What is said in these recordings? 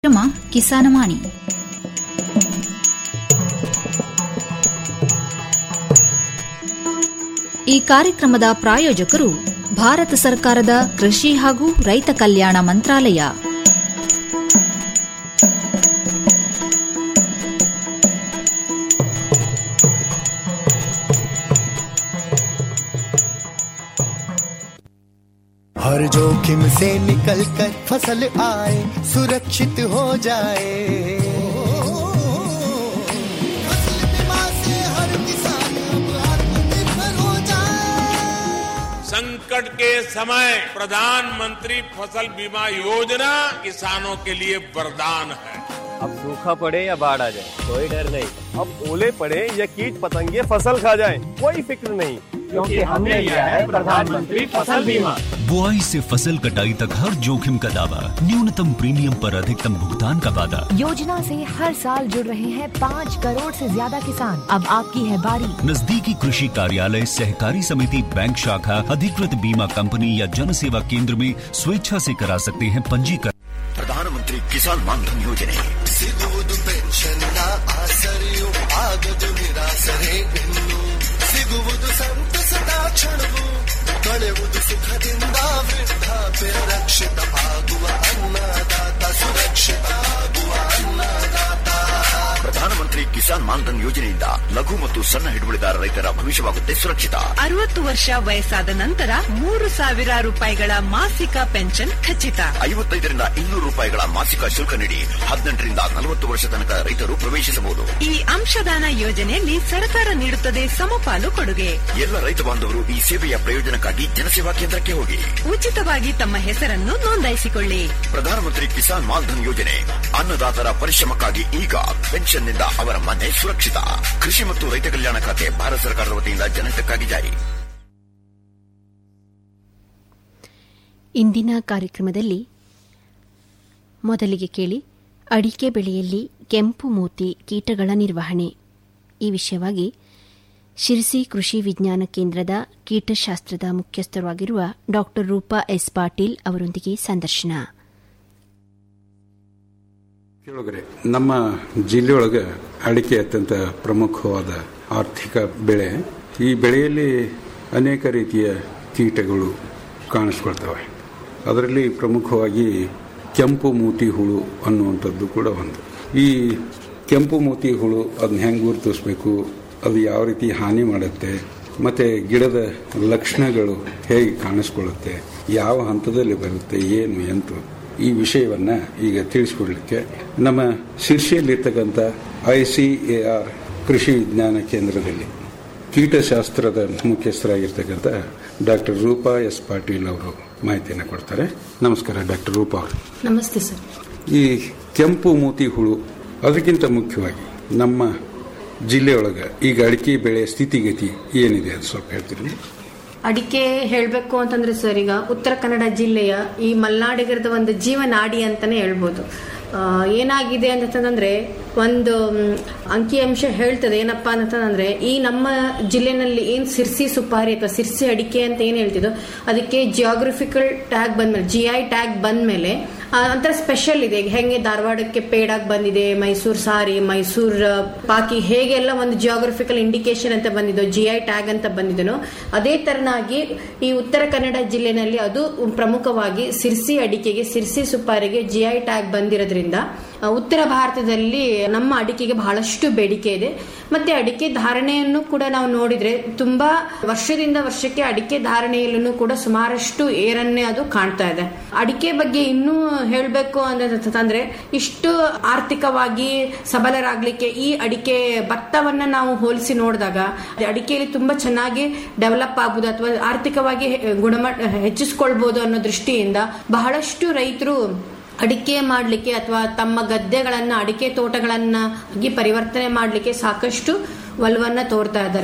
ಕ್ರಮ ಕಿಸಾನವಾಣಿ ಈ ಕಾರ್ಯಕ್ರಮದ ಪ್ರಾಯೋಜಕರು ಭಾರತ ಸರ್ಕಾರದ ಕೃಷಿ ಹಾಗೂ ರೈತ ಕಲ್ಯಾಣ ಮಂತ್ರಾಲಯ हर जोखिम से निकल कर फसल आए सुरक्षित हो जाए फसल बीमा से हर किसान अब आत्मनिर्भर हो जाए संकट के समय प्रधानमंत्री फसल बीमा योजना किसानों के लिए वरदान है अब सूखा पड़े या बाढ़ आ जाए कोई डर नहीं अब ओले पड़े या कीट पतंगे फसल खा जाए कोई फिक्र नहीं क्योंकि हमने लिया है प्रधानमंत्री फसल बीमा बुआई से फसल कटाई तक हर जोखिम का दावा न्यूनतम प्रीमियम पर अधिकतम भुगतान का वादा योजना से हर साल जुड़ रहे हैं पाँच करोड़ से ज्यादा किसान अब आपकी है बारी नजदीकी कृषि कार्यालय सहकारी समिति बैंक शाखा अधिकृत बीमा कंपनी या जन सेवा केंद्र में स्वेच्छा से करा सकते हैं पंजीकरण ಪ್ರಧಾನಮಂತ್ರಿ ಕಿಸಾನ್ ಮಾನ್ಧನ್ ಯೋಜನೆ ಸಿಗುವುದು ಪೆನ್ಷನ್ನ ಆಸರೆಯು ಆಗದು ನಿರಾಸರೆ ಇನ್ನು ಸಿಗುವುದು ಸಂತಸದ ಕ್ಷಣವು ಕಳೆಯುವುದು ಸುಖದಿಂದ ವೃದ್ಧಾಪ್ಯ ರಕ್ಷಿತ ಆಗುವ ಅನ್ನದಾತ ಸುರಕ್ಷಿತ ಆಗುವ ಅನ್ನದಾತ ಪ್ರಧಾನಮಂತ್ರಿ ಕಿಸಾನ್ ಮಾನ್ಧನ್ ಯೋಜನೆಯಿಂದ ಲಘು ಮತ್ತು ಸಣ್ಣ ಹಿಡುವಳಿದಾರ ರೈತರ ಭವಿಷ್ಯವಾಗುತ್ತೆ ಸುರಕ್ಷಿತ ಅರವತ್ತು ವರ್ಷ ವಯಸ್ಸಾದ ನಂತರ ಮೂರು ಸಾವಿರ ರೂಪಾಯಿಗಳ ಮಾಸಿಕ ಪೆನ್ಷನ್ ಖಚಿತ ಐವತ್ತೈದರಿಂದ ಇನ್ನೂರು ರೂಪಾಯಿಗಳ ಮಾಸಿಕ ಶುಲ್ಕ ನೀಡಿ ಹದಿನೆಂಟರಿಂದ ನಲವತ್ತು ವರ್ಷ ತನಕ ರೈತರು ಪ್ರವೇಶಿಸಬಹುದು ಈ ಅಂಶದಾನ ಯೋಜನೆಯಲ್ಲಿ ಸರ್ಕಾರ ನೀಡುತ್ತದೆ ಸಮಪಾಲು ಕೊಡುಗೆ ಎಲ್ಲ ರೈತ ಬಾಂಧವರು ಈ ಸೇವೆಯ ಪ್ರಯೋಜನಕ್ಕಾಗಿ ಜನಸೇವಾ ಕೇಂದ್ರಕ್ಕೆ ಹೋಗಿ ಉಚಿತವಾಗಿ ತಮ್ಮ ಹೆಸರನ್ನು ನೋಂದಾಯಿಸಿಕೊಳ್ಳಿ ಪ್ರಧಾನಮಂತ್ರಿ ಕಿಸಾನ್ ಮಾನ್ಧನ್ ಯೋಜನೆ ಅನ್ನದಾತರ ಪರಿಶ್ರಮಕ್ಕಾಗಿ ಈಗ ಪೆನ್ಷನ್ನಿಂದ ಅವರ ಮನೆ ಸುರಕ್ಷಿತ ಕೃಷಿ ಮತ್ತು ರೈತ ಕಲ್ಯಾಣ ಖಾತೆ ಭಾರತ ಸರ್ಕಾರದ ವತಿಯಿಂದ ಜನಹಿತಕ್ಕಾಗಿ ಜಾರಿ ಇಂದಿನ ಕಾರ್ಯಕ್ರಮದಲ್ಲಿ ಮೊದಲಿಗೆ ಕೇಳಿ ಅಡಿಕೆ ಬೆಳೆಯಲ್ಲಿ ಕೆಂಪು ಮೂತಿ ಕೀಟಗಳ ನಿರ್ವಹಣೆ ಈ ವಿಷಯವಾಗಿ ಶಿರಸಿ ಕೃಷಿ ವಿಜ್ಞಾನ ಕೇಂದ್ರದ ಕೀಟಶಾಸ್ತ್ರದ ಮುಖ್ಯಸ್ಥರು ಆಗಿರುವ ಡಾ ರೂಪಾ ಎಸ್ ಪಾಟೀಲ್ ಅವರೊಂದಿಗೆ ಸಂದರ್ಶನ ಕೇಳುಗರೆ ನಮ್ಮ ಜಿಲ್ಲೆಯೊಳಗೆ ಅಡಿಕೆ ಅತ್ಯಂತ ಪ್ರಮುಖವಾದ ಆರ್ಥಿಕ ಬೆಳೆ ಈ ಬೆಳೆಯಲ್ಲಿ ಅನೇಕ ರೀತಿಯ ಕೀಟಗಳು ಕಾಣಿಸ್ಕೊಳ್ತವೆ ಅದರಲ್ಲಿ ಪ್ರಮುಖವಾಗಿ ಕೆಂಪು ಮೂತಿ ಹುಳು ಅನ್ನುವಂಥದ್ದು ಕೂಡ ಒಂದು ಈ ಕೆಂಪು ಮೂತಿ ಹುಳು ಅದನ್ನ ಹೆಂಗೆ ಗುರುತಿಸ್ಬೇಕು ಅದು ಯಾವ ರೀತಿ ಹಾನಿ ಮಾಡುತ್ತೆ ಮತ್ತೆ ಗಿಡದ ಲಕ್ಷಣಗಳು ಹೇಗೆ ಕಾಣಿಸ್ಕೊಳ್ಳುತ್ತೆ ಯಾವ ಹಂತದಲ್ಲಿ ಬರುತ್ತೆ ಏನು ಎಂತು ಈ ವಿಷಯವನ್ನ ಈಗ ತಿಳಿಸಿಕೊಡ್ಲಿಕ್ಕೆ ನಮ್ಮ ಶಿರ್ಷಿಯಲ್ಲಿರ್ತಕ್ಕಂಥ ಐ ಸಿ ಎ ಆರ್ ಕೃಷಿ ವಿಜ್ಞಾನ ಕೇಂದ್ರದಲ್ಲಿ ಕೀಟಶಾಸ್ತ್ರದ ಮುಖ್ಯಸ್ಥರಾಗಿರ್ತಕ್ಕಂಥ ಡಾಕ್ಟರ್ ರೂಪಾ ಎಸ್ ಪಾಟೀಲ್ ಅವರು ಮಾಹಿತಿಯನ್ನು ಕೊಡ್ತಾರೆ ನಮಸ್ಕಾರ ಡಾಕ್ಟರ್ ರೂಪಾ ಅವರು ನಮಸ್ತೆ ಸರ್ ಈ ಕೆಂಪು ಮೂತಿ ಹುಳು ಅದಕ್ಕಿಂತ ಮುಖ್ಯವಾಗಿ ನಮ್ಮ ಜಿಲ್ಲೆಯೊಳಗೆ ಈಗ ಅಡಿಕೆ ಬೆಳೆ ಸ್ಥಿತಿಗತಿ ಏನಿದೆ ಅದು ಸ್ವಲ್ಪ ಹೇಳ್ತೀರಿ ಅಡಿಕೆ ಹೇಳಬೇಕು ಅಂತಂದ್ರೆ ಸರ್ ಈಗ ಉತ್ತರ ಕನ್ನಡ ಜಿಲ್ಲೆಯ ಈ ಮಲೆನಾಡಿಗರದ ಒಂದು ಜೀವನಾಡಿ ಅಂತಾನೆ ಹೇಳ್ಬೋದು ಆ, ಏನಾಗಿದೆ ಅಂತಂದ್ರೆ ಒಂದು ಮ್, ಅಂಕಿಅಂಶ ಹೇಳ್ತದೆ ಏನಪ್ಪಾ ಅಂತಂದ್ರೆ ಈ ನಮ್ಮ ಜಿಲ್ಲೆನಲ್ಲಿ ಏನ್ ಸಿರ್ಸಿ ಸುಪಾರಿ ಅಥವಾ ಸಿರ್ಸಿ ಅಡಿಕೆ ಅಂತ ಏನ್ ಹೇಳ್ತಿದ್ದೋ ಅದಕ್ಕೆ ಜಿಯೋಗ್ರಫಿಕಲ್ ಟ್ಯಾಗ್ ಬಂದ್ಮೇಲೆ ಜಿ ಐ ಟ್ಯಾಗ್ ಬಂದ್ಮೇಲೆ ಆ, ಒಂಥರ ಸ್ಪೆಷಲ್ ಇದೆ ಈಗ ಹೆಂಗೆ ಧಾರವಾಡಕ್ಕೆ ಪೇಡಾಗ್ ಬಂದಿದೆ ಮೈಸೂರು ಸಾರಿ ಮೈಸೂರ್ ಆ, ಪಾಕಿ ಹೇಗೆಲ್ಲ ಒಂದು ಜಿಯೋಗ್ರಫಿಕಲ್ ಇಂಡಿಕೇಶನ್ ಅಂತ ಬಂದಿದೋ ಜಿ ಐ ಟ್ಯಾಗ್ ಅಂತ ಬಂದಿದನೋ ಅದೇ ತರನಾಗಿ ಈ ಉತ್ತರ ಕನ್ನಡ ಜಿಲ್ಲೆನಲ್ಲಿ ಅದು ಪ್ರಮುಖವಾಗಿ ಸಿರ್ಸಿ ಅಡಿಕೆಗೆ ಸಿರ್ಸಿ ಸುಪಾರಿಗೆ ಜಿ ಐ ಟ್ಯಾಗ್ ಬಂದಿರೋದ್ರಿಂದ ಆ, ಉತ್ತರ ಭಾರತದಲ್ಲಿ ನಮ್ಮ ಅಡಿಕೆಗೆ ಬಹಳಷ್ಟು ಬೇಡಿಕೆ ಇದೆ ಮತ್ತೆ ಅಡಿಕೆ ಧಾರಣೆಯನ್ನು ಕೂಡ ನಾವು ನೋಡಿದ್ರೆ ತುಂಬಾ ವರ್ಷದಿಂದ ವರ್ಷಕ್ಕೆ ಅಡಿಕೆ ಧಾರಣೆಯಲ್ಲೂ ಕೂಡ ಸುಮಾರಷ್ಟು ಏರನ್ನೇ ಅದು ಕಾಣ್ತಾ ಇದೆ ಅಡಿಕೆ ಬಗ್ಗೆ ಇನ್ನೂ ಹೇಳಬೇಕು ಅಂತಂದ್ರೆ ಇಷ್ಟು ಆರ್ಥಿಕವಾಗಿ ಸಬಲರಾಗ್ಲಿಕ್ಕೆ ಈ ಅಡಿಕೆ ಭತ್ತವನ್ನ ನಾವು ಹೋಲಿಸಿ ನೋಡಿದಾಗ ಅಡಿಕೆಯಲ್ಲಿ ತುಂಬಾ ಚೆನ್ನಾಗಿ ಡೆವಲಪ್ ಆಗ್ಬೋದು ಅಥವಾ ಆರ್ಥಿಕವಾಗಿ ಗುಣಮಟ್ಟ ಹೆಚ್ಚಿಸ್ಕೊಳ್ಬಹುದು ಅನ್ನೋ ದೃಷ್ಟಿಯಿಂದ ಬಹಳಷ್ಟು ರೈತರು ಅಡಿಕೆ ಮಾಡಲಿಕ್ಕೆ ಅಥವಾ ತಮ್ಮ ಗದ್ದೆಗಳನ್ನ ಅಡಿಕೆ ತೋಟಗಳನ್ನ ಆಗಿ ಪರಿವರ್ತನೆ ಮಾಡಲಿಕ್ಕೆ ಸಾಕಷ್ಟು ಒಲವನ್ನ ತೋರ್ತಾ ಇದ್ದಾರೆ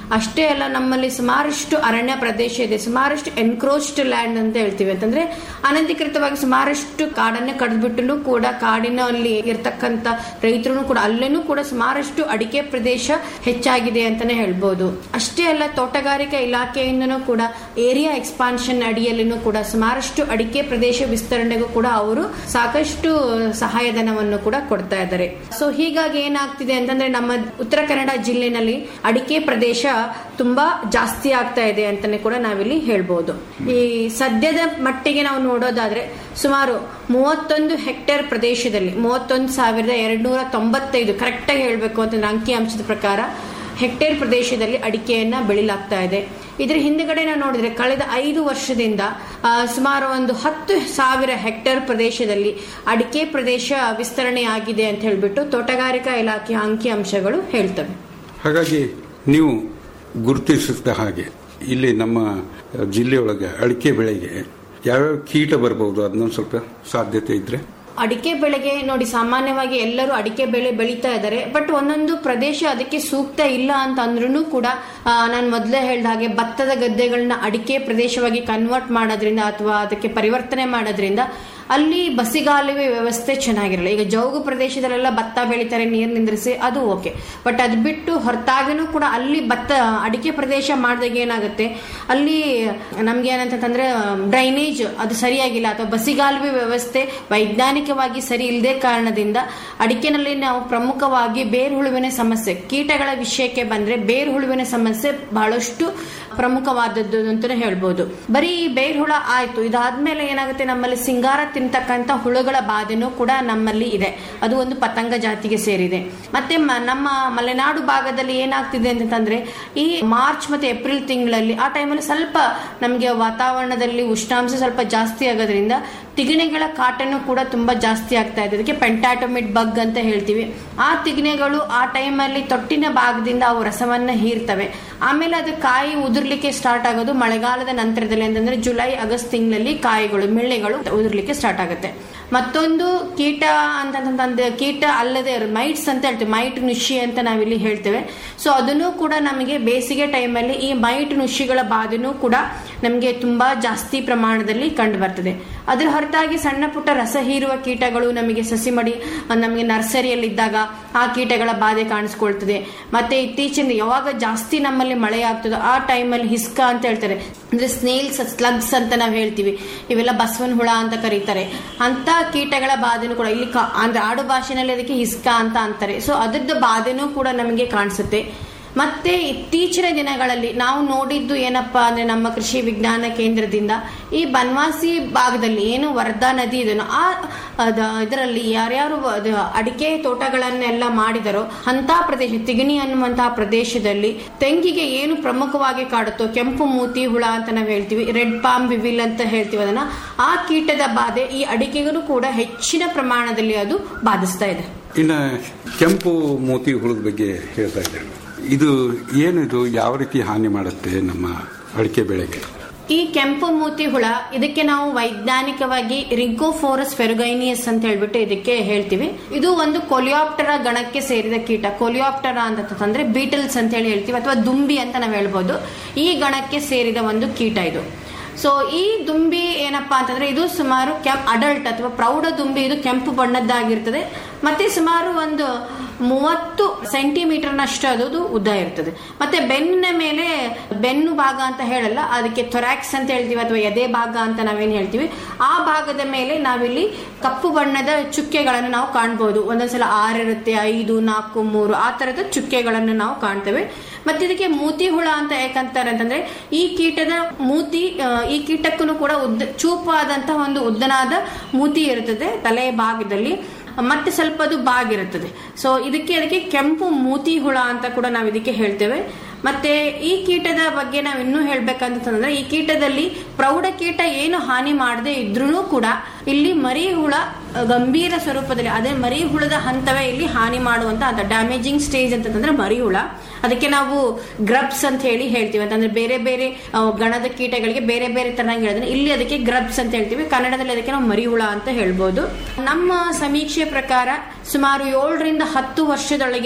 ಅಷ್ಟೇ ಅಲ್ಲ ನಮ್ಮಲ್ಲಿ ಸುಮಾರಷ್ಟು ಅರಣ್ಯ ಪ್ರದೇಶ ಇದೆ ಸುಮಾರಷ್ಟು ಎನ್ಕ್ರೋಚ್ಡ್ ಲ್ಯಾಂಡ್ ಅಂತ ಹೇಳ್ತೀವಿ ಅಂತಂದ್ರೆ ಅನಧಿಕೃತವಾಗಿ ಸುಮಾರಷ್ಟು ಕಾಡನ್ನೇ ಕಡಿದ್ಬಿಟ್ಟು ಕೂಡ ಕಾಡಿನಲ್ಲಿ ಇರ್ತಕ್ಕಂಥ ರೈತರು ಕೂಡ ಅಲ್ಲೇನೂ ಕೂಡ ಸುಮಾರಷ್ಟು ಅಡಿಕೆ ಪ್ರದೇಶ ಹೆಚ್ಚಾಗಿದೆ ಅಂತಾನೆ ಹೇಳ್ಬೋದು ಅಷ್ಟೇ ಅಲ್ಲ ತೋಟಗಾರಿಕಾ ಇಲಾಖೆಯಿಂದನೂ ಕೂಡ ಏರಿಯಾ ಎಕ್ಸ್ಪಾನ್ಷನ್ ಅಡಿಯಲ್ಲಿನೂ ಕೂಡ ಸುಮಾರಷ್ಟು ಅಡಿಕೆ ಪ್ರದೇಶ ವಿಸ್ತರಣೆಗೂ ಕೂಡ ಅವರು ಸಾಕಷ್ಟು ಸಹಾಯಧನವನ್ನು ಕೂಡ ಕೊಡ್ತಾ ಇದ್ದಾರೆ ಸೊ ಹೀಗಾಗಿ ಏನಾಗ್ತಿದೆ ಅಂತಂದ್ರೆ ನಮ್ಮ ಉತ್ತರ ಕನ್ನಡ ಜಿಲ್ಲೆನಲ್ಲಿ ಅಡಿಕೆ ಪ್ರದೇಶ ತುಂಬಾ ಜಾಸ್ತಿ ಆಗ್ತಾ ಇದೆ ಅಂತಾನೆ ಕೂಡ ನಾವಿಲ್ಲಿ ಹೇಳ್ಬೋದು ಈ ಸದ್ಯದ ಮಟ್ಟಿಗೆ ನಾವು ನೋಡೋದಾದ್ರೆ ಸುಮಾರು ಮೂವತ್ತೊಂದು ಹೆಕ್ಟೇರ್ ಪ್ರದೇಶದಲ್ಲಿ ಮೂವತ್ತೊಂದು ಸಾವಿರದ ಎರಡ್ನೂರ ತೊಂಬತ್ತೈದು ಕರೆಕ್ಟಾಗಿ ಹೇಳಬೇಕು ಅಂತಂದ್ರೆ ಅಂಕಿ ಅಂಶದ ಪ್ರಕಾರ ಹೆಕ್ಟೇರ್ ಪ್ರದೇಶದಲ್ಲಿ ಅಡಿಕೆಯನ್ನ ಬೆಳಿಲಾಗ್ತಾ ಇದೆ ಇದ್ರ ಹಿಂದ್ಗಡೆ ನಾವು ನೋಡಿದ್ರೆ ಕಳೆದ ಐದು ವರ್ಷದಿಂದ ಆ, ಸುಮಾರು ಒಂದು ಹತ್ತು ಸಾವಿರ ಹೆಕ್ಟೇರ್ ಪ್ರದೇಶದಲ್ಲಿ ಅಡಿಕೆ ಪ್ರದೇಶ ವಿಸ್ತರಣೆ ಆಗಿದೆ ಅಂತ ಹೇಳ್ಬಿಟ್ಟು ತೋಟಗಾರಿಕಾ ಇಲಾಖೆಯ ಅಂಕಿ ಅಂಶಗಳು ಹೇಳ್ತವೆ ಹಾಗಾಗಿ ನೀವು ಗುರುತಿಸಿದ ಹಾಗೆ ಇಲ್ಲಿ ನಮ್ಮ ಜಿಲ್ಲೆಯೊಳಗೆ ಅಡಿಕೆ ಬೆಳೆಗೆ ಯಾವ್ಯಾವ ಕೀಟ ಬರಬಹುದು ಅದನ್ನೊಂದು ಸ್ವಲ್ಪ ಸಾಧ್ಯತೆ ಇದ್ರೆ ಅಡಿಕೆ ಬೆಳೆಗೆ ನೋಡಿ ಸಾಮಾನ್ಯವಾಗಿ ಎಲ್ಲರೂ ಅಡಿಕೆ ಬೆಳೆ ಬೆಳೀತಾ ಇದ್ದಾರೆ ಬಟ್ ಒಂದೊಂದು ಪ್ರದೇಶ ಅದಕ್ಕೆ ಸೂಕ್ತ ಇಲ್ಲ ಅಂತ ಅಂದ್ರೂ ಕೂಡ ನಾನು ಮೊದಲೇ ಹೇಳ್ದ ಹಾಗೆ ಭತ್ತದ ಗದ್ದೆಗಳನ್ನ ಅಡಿಕೆ ಪ್ರದೇಶವಾಗಿ ಕನ್ವರ್ಟ್ ಮಾಡೋದ್ರಿಂದ ಅಥವಾ ಅದಕ್ಕೆ ಪರಿವರ್ತನೆ ಮಾಡೋದ್ರಿಂದ ಅಲ್ಲಿ ಬಸಿಗಾಲುವೆ ವ್ಯವಸ್ಥೆ ಚೆನ್ನಾಗಿರಲ್ಲ ಈಗ ಜೌಗು ಪ್ರದೇಶದಲ್ಲೆಲ್ಲ ಭತ್ತ ಬೆಳೀತಾರೆ ನೀರು ನಿಂದ್ರಿಸಿ ಅದು ಓಕೆ ಬಟ್ ಅದು ಬಿಟ್ಟು ಹೊರತಾಗಿನೂ ಕೂಡ ಅಲ್ಲಿ ಭತ್ತ ಅಡಿಕೆ ಪ್ರದೇಶ ಮಾಡಿದಾಗ ಏನಾಗುತ್ತೆ ಅಲ್ಲಿ ನಮ್ಗೆ ಏನಂತಂದ್ರೆ ಡ್ರೈನೇಜ್ ಅದು ಸರಿಯಾಗಿಲ್ಲ ಅಥವಾ ಬಸಿಗಾಲುವೆ ವ್ಯವಸ್ಥೆ ವೈಜ್ಞಾನಿಕವಾಗಿ ಸರಿ ಇಲ್ಲದೆ ಕಾರಣದಿಂದ ಅಡಿಕೆನಲ್ಲಿ ನಾವು ಪ್ರಮುಖವಾಗಿ ಬೇರುಹುಳುವಿನ ಸಮಸ್ಯೆ ಕೀಟಗಳ ವಿಷಯಕ್ಕೆ ಬಂದ್ರೆ ಬೇರುಹುಳುವಿನ ಸಮಸ್ಯೆ ಬಹಳಷ್ಟು ಪ್ರಮುಖವಾದದ್ದು ಅಂತಾನೆ ಹೇಳ್ಬೋದು ಬರೀ ಈ ಬೇರ್ಹುಳ ಆಯ್ತು ಇದಾದ್ಮೇಲೆ ಏನಾಗುತ್ತೆ ನಮ್ಮಲ್ಲಿ ಸಿಂಗಾರ ತಿಂತಕ್ಕಂತ ಹುಳುಗಳ ಬಾಧೆನೂ ಕೂಡ ನಮ್ಮಲ್ಲಿ ಇದೆ ಅದು ಒಂದು ಪತಂಗ ಜಾತಿಗೆ ಸೇರಿದೆ ಮತ್ತೆ ಮ- ನಮ್ಮ ಮಲೆನಾಡು ಭಾಗದಲ್ಲಿ ಏನಾಗ್ತಿದೆ ಅಂತಂದ್ರೆ ಈ ಮಾರ್ಚ್ ಮತ್ತೆ ಏಪ್ರಿಲ್ ತಿಂಗಳಲ್ಲಿ ಆ ಟೈಮಲ್ಲಿ ಸ್ವಲ್ಪ ನಮಗೆ ವಾತಾವರಣದಲ್ಲಿ ಉಷ್ಣಾಂಶ ಸ್ವಲ್ಪ ಜಾಸ್ತಿ ಆಗೋದ್ರಿಂದ ತಿಗಣೆಗಳ ಕಾಟನು ಕೂಡ ತುಂಬಾ ಜಾಸ್ತಿ ಆಗ್ತಾ ಇದೆ ಅದಕ್ಕೆ ಪೆಂಟಾಟೋಮಿಡ್ ಬಗ್ ಅಂತ ಹೇಳ್ತೀವಿ ಆ ತಿಗಣೆಗಳು ಆ ಟೈಮಲ್ಲಿ ತೊಟ್ಟಿನ ಭಾಗದಿಂದ ಅವು ರಸವನ್ನ ಹೀರ್ತವೆ ಆಮೇಲೆ ಅದು ಕಾಯಿ ಉದುರ್ಲಿಕ್ಕೆ ಸ್ಟಾರ್ಟ್ ಆಗೋದು ಮಳೆಗಾಲದ ನಂತರದಲ್ಲಿ ಅಂತಂದ್ರೆ ಜುಲೈ ಆಗಸ್ಟ್ ತಿಂಗಳಲ್ಲಿ ಕಾಯಿಗಳು ಮಿಳ್ಳೆಗಳು ಉದುರ್ಲಿಕ್ಕೆ ಸ್ಟಾರ್ಟ್ ಆಗುತ್ತೆ ಮತ್ತೊಂದು ಕೀಟ ಅಂತಂತಂದ್ರೆ ಕೀಟ ಅಲ್ಲದೆ ಮೈಟ್ಸ್ ಅಂತ ಹೇಳ್ತೀವಿ ಮೈಟ್ ನುಷಿ ಅಂತ ನಾವಿಲ್ಲಿ ಹೇಳ್ತೇವೆ ಸೊ ಅದನ್ನು ಕೂಡ ನಮಗೆ ಬೇಸಿಗೆ ಟೈಮಲ್ಲಿ ಈ ಮೈಟ್ ನುಷಿಗಳ ಬಾಧೆನೂ ಕೂಡ ನಮಗೆ ತುಂಬಾ ಜಾಸ್ತಿ ಪ್ರಮಾಣದಲ್ಲಿ ಕಂಡು ಬರ್ತದೆ ಅದ್ರ ಹೊರತಾಗಿ ಸಣ್ಣ ಪುಟ್ಟ ರಸ ಹೀರುವ ಕೀಟಗಳು ನಮಗೆ ಸಸಿ ಮಡಿ ನಮಗೆ ನರ್ಸರಿಯಲ್ಲಿ ಇದ್ದಾಗ ಆ ಕೀಟಗಳ ಬಾಧೆ ಕಾಣಿಸ್ಕೊಳ್ತದೆ ಮತ್ತೆ ಇತ್ತೀಚಿನ ಯಾವಾಗ ಜಾಸ್ತಿ ನಮ್ಮಲ್ಲಿ ಮಳೆ ಆಗ್ತದೋ ಆ ಟೈಮಲ್ಲಿ ಹಿಸ್ಕ ಅಂತ ಹೇಳ್ತಾರೆ ಅಂದ್ರೆ ಸ್ನೇಲ್ಸ್ ಸ್ಲಗ್ಸ್ ಅಂತ ನಾವು ಹೇಳ್ತೀವಿ ಇವೆಲ್ಲ ಬಸವನ ಹುಳ ಅಂತ ಕರೀತಾರೆ ಅಂತ ಕೀಟಗಳ ಬಾಧೆನೂ ಕೂಡ ಇಲ್ಲಿ ಕ- ಅಂದ್ರೆ ಆಡು ಭಾಷೆನಲ್ಲಿ ಅದಕ್ಕೆ ಹಿಸ್ಕ ಅಂತ ಅಂತಾರೆ ಸೊ ಅದ್ರದ್ದು ಬಾಧೆನೂ ಕೂಡ ನಮಗೆ ಕಾಣಿಸುತ್ತೆ ಮತ್ತೆ ಇತ್ತೀಚಿನ ದಿನಗಳಲ್ಲಿ ನಾವು ನೋಡಿದ್ದು ಏನಪ್ಪಾ ಅಂದ್ರೆ ನಮ್ಮ ಕೃಷಿ ವಿಜ್ಞಾನ ಕೇಂದ್ರದಿಂದ ಈ ಬನ್ವಾಸಿ ಭಾಗದಲ್ಲಿ ಏನು ವರ್ಧಾ ನದಿ ಇದೆಯೋ ಆ ಅದ ಇದರಲ್ಲಿ ಯಾರ್ಯಾರು ಅದು ಅಡಿಕೆ ತೋಟಗಳನ್ನೆಲ್ಲ ಮಾಡಿದರೋ ಅಂತ ಪ್ರದೇಶ ತಿಗಣಿ ಅನ್ನುವಂತಹ ಪ್ರದೇಶದಲ್ಲಿ ತೆಂಗಿಗೆ ಏನು ಪ್ರಮುಖವಾಗಿ ಕಾಡುತ್ತೋ ಕೆಂಪು ಮೂತಿ ಹುಳ ಅಂತ ನಾವು ಹೇಳ್ತೀವಿ ರೆಡ್ ಪಾಮ್ ವಿವಿಲ್ ಅಂತ ಹೇಳ್ತೀವಿ ಅದನ್ನ ಆ ಕೀಟದ ಬಾಧೆ ಈ ಅಡಿಕೆಗೂ ಕೂಡ ಹೆಚ್ಚಿನ ಪ್ರಮಾಣದಲ್ಲಿ ಅದು ಬಾಧಿಸ್ತಾ ಇದೆ ಇನ್ನ ಕೆಂಪು ಮೋತಿ ಹುಳದ ಬಗ್ಗೆ ಹೇಳ್ತಾ ಇದ್ದಾರೆ ಇದು ಏನಿದು ಯಾವ ರೀತಿ ಹಾನಿ ಮಾಡುತ್ತೆ ನಮ್ಮ ಅಡಿಕೆ ಬೆಳೆಗೆ ಈ ಕೆಂಪು ಮೂತಿ ಹುಳ ಇದಕ್ಕೆ ನಾವು ವೈಜ್ಞಾನಿಕವಾಗಿ ರಿಗೋಫೋರಸ್ ಫೆರುಗೈನಿಯಸ್ ಅಂತ ಹೇಳ್ಬಿಟ್ಟು ಇದಕ್ಕೆ ಹೇಳ್ತೀವಿ ಇದು ಒಂದು ಕೊಲಿಯಾಪ್ಟರ ಗಣಕ್ಕೆ ಸೇರಿದ ಕೀಟ ಕೊಲಿಯಾಪ್ಟರ ಅಂತಂದ್ರೆ ಬೀಟಲ್ಸ್ ಅಂತ ಹೇಳಿ ಹೇಳ್ತೀವಿ ಅಥವಾ ದುಂಬಿ ಅಂತ ನಾವು ಹೇಳ್ಬೋದು ಈ ಗಣಕ್ಕೆ ಸೇರಿದ ಒಂದು ಕೀಟ ಇದು ಸೊ ಈ ದುಂಬಿ ಏನಪ್ಪಾ ಅಂತಂದ್ರೆ ಇದು ಸುಮಾರು ಕೆಂಪ್ ಅಡಲ್ಟ್ ಅಥವಾ ಪ್ರೌಢ ದುಂಬಿ ಇದು ಕೆಂಪು ಬಣ್ಣದ್ದಾಗಿರ್ತದೆ ಮತ್ತೆ ಸುಮಾರು ಒಂದು ಮೂವತ್ತು ಸೆಂಟಿಮೀಟರ್ನಷ್ಟು ಅದು ಉದ್ದ ಇರ್ತದೆ ಮತ್ತೆ ಬೆನ್ನಿನ ಮೇಲೆ ಬೆನ್ನು ಭಾಗ ಅಂತ ಹೇಳಲ್ಲ ಅದಕ್ಕೆ ಥೊರಾಕ್ಸ್ ಅಂತ ಹೇಳ್ತೀವಿ ಅಥವಾ ಎದೆ ಭಾಗ ಅಂತ ನಾವೇನ್ ಹೇಳ್ತೀವಿ ಆ ಭಾಗದ ಮೇಲೆ ನಾವಿಲ್ಲಿ ಕಪ್ಪು ಬಣ್ಣದ ಚುಕ್ಕೆಗಳನ್ನು ನಾವು ಕಾಣ್ಬೋದು ಒಂದೊಂದ್ಸಲ ಆರಿರುತ್ತೆ ಐದು ನಾಲ್ಕು ಮೂರು ಆ ತರದ ಚುಕ್ಕೆಗಳನ್ನು ನಾವು ಕಾಣ್ತೇವೆ ಮತ್ತೆ ಇದಕ್ಕೆ ಮೂತಿ ಹುಳ ಅಂತ ಯಾಕಂತಾರೆ ಅಂತಂದ್ರೆ ಈ ಕೀಟದ ಮೂತಿ ಆ, ಈ ಕೀಟಕ್ಕೂ ಕೂಡ ಉದ್ದ ಚೂಪಾದಂತಹ ಒಂದು ಉದ್ದನಾದ ಮೂತಿ ಇರುತ್ತದೆ ತಲೆ ಭಾಗದಲ್ಲಿ ಮತ್ತೆ ಸ್ವಲ್ಪ ಅದು ಬಾಗಿರುತ್ತದೆ ಸೊ ಇದಕ್ಕೆ ಅದಕ್ಕೆ ಕೆಂಪು ಮೂತಿ ಹುಳ ಅಂತ ಕೂಡ ನಾವು ಇದಕ್ಕೆ ಹೇಳ್ತೇವೆ ಮತ್ತೆ ಈ ಕೀಟದ ಬಗ್ಗೆ ನಾವು ಇನ್ನೂ ಹೇಳ್ಬೇಕಂತಂದ್ರೆ ಈ ಕೀಟದಲ್ಲಿ ಪ್ರೌಢ ಕೀಟ ಏನು ಹಾನಿ ಮಾಡದೆ ಇದ್ರೂ ಕೂಡ ಇಲ್ಲಿ ಮರಿ ಹುಳ ಅ, ಗಂಭೀರ ಸ್ವರೂಪದಲ್ಲಿ ಅದೇ ಮರಿ ಹುಳದ ಹಂತವೇ ಇಲ್ಲಿ ಹಾನಿ ಮಾಡುವಂತ ಅಂತ ಡ್ಯಾಮೇಜಿಂಗ್ ಸ್ಟೇಜ್ ಅಂತಂದ್ರೆ ಮರಿ ಹುಳ ಅದಕ್ಕೆ ನಾವು ಗ್ರಬ್ಸ್ ಅಂತ ಹೇಳಿ ಹೇಳ್ತೀವಿ ಅಂತಂದ್ರೆ ಬೇರೆ ಬೇರೆ ಆ, ಗಣದ ಕೀಟಗಳಿಗೆ ಬೇರೆ ಬೇರೆ ತರನಾಗಿ ಹೇಳಿದ್ರೆ ಇಲ್ಲಿ ಅದಕ್ಕೆ ಗ್ರಬ್ಸ್ ಅಂತ ಹೇಳ್ತೀವಿ ಕನ್ನಡದಲ್ಲಿ ಅದಕ್ಕೆ ನಾವು ಮರಿ ಹುಳ ಅಂತ ಹೇಳ್ಬೋದು ನಮ್ಮ ಸಮೀಕ್ಷೆ ಪ್ರಕಾರ ಸುಮಾರು ಏಳರಿಂದ ಹತ್ತು ವರ್ಷದೊಳಗಿನ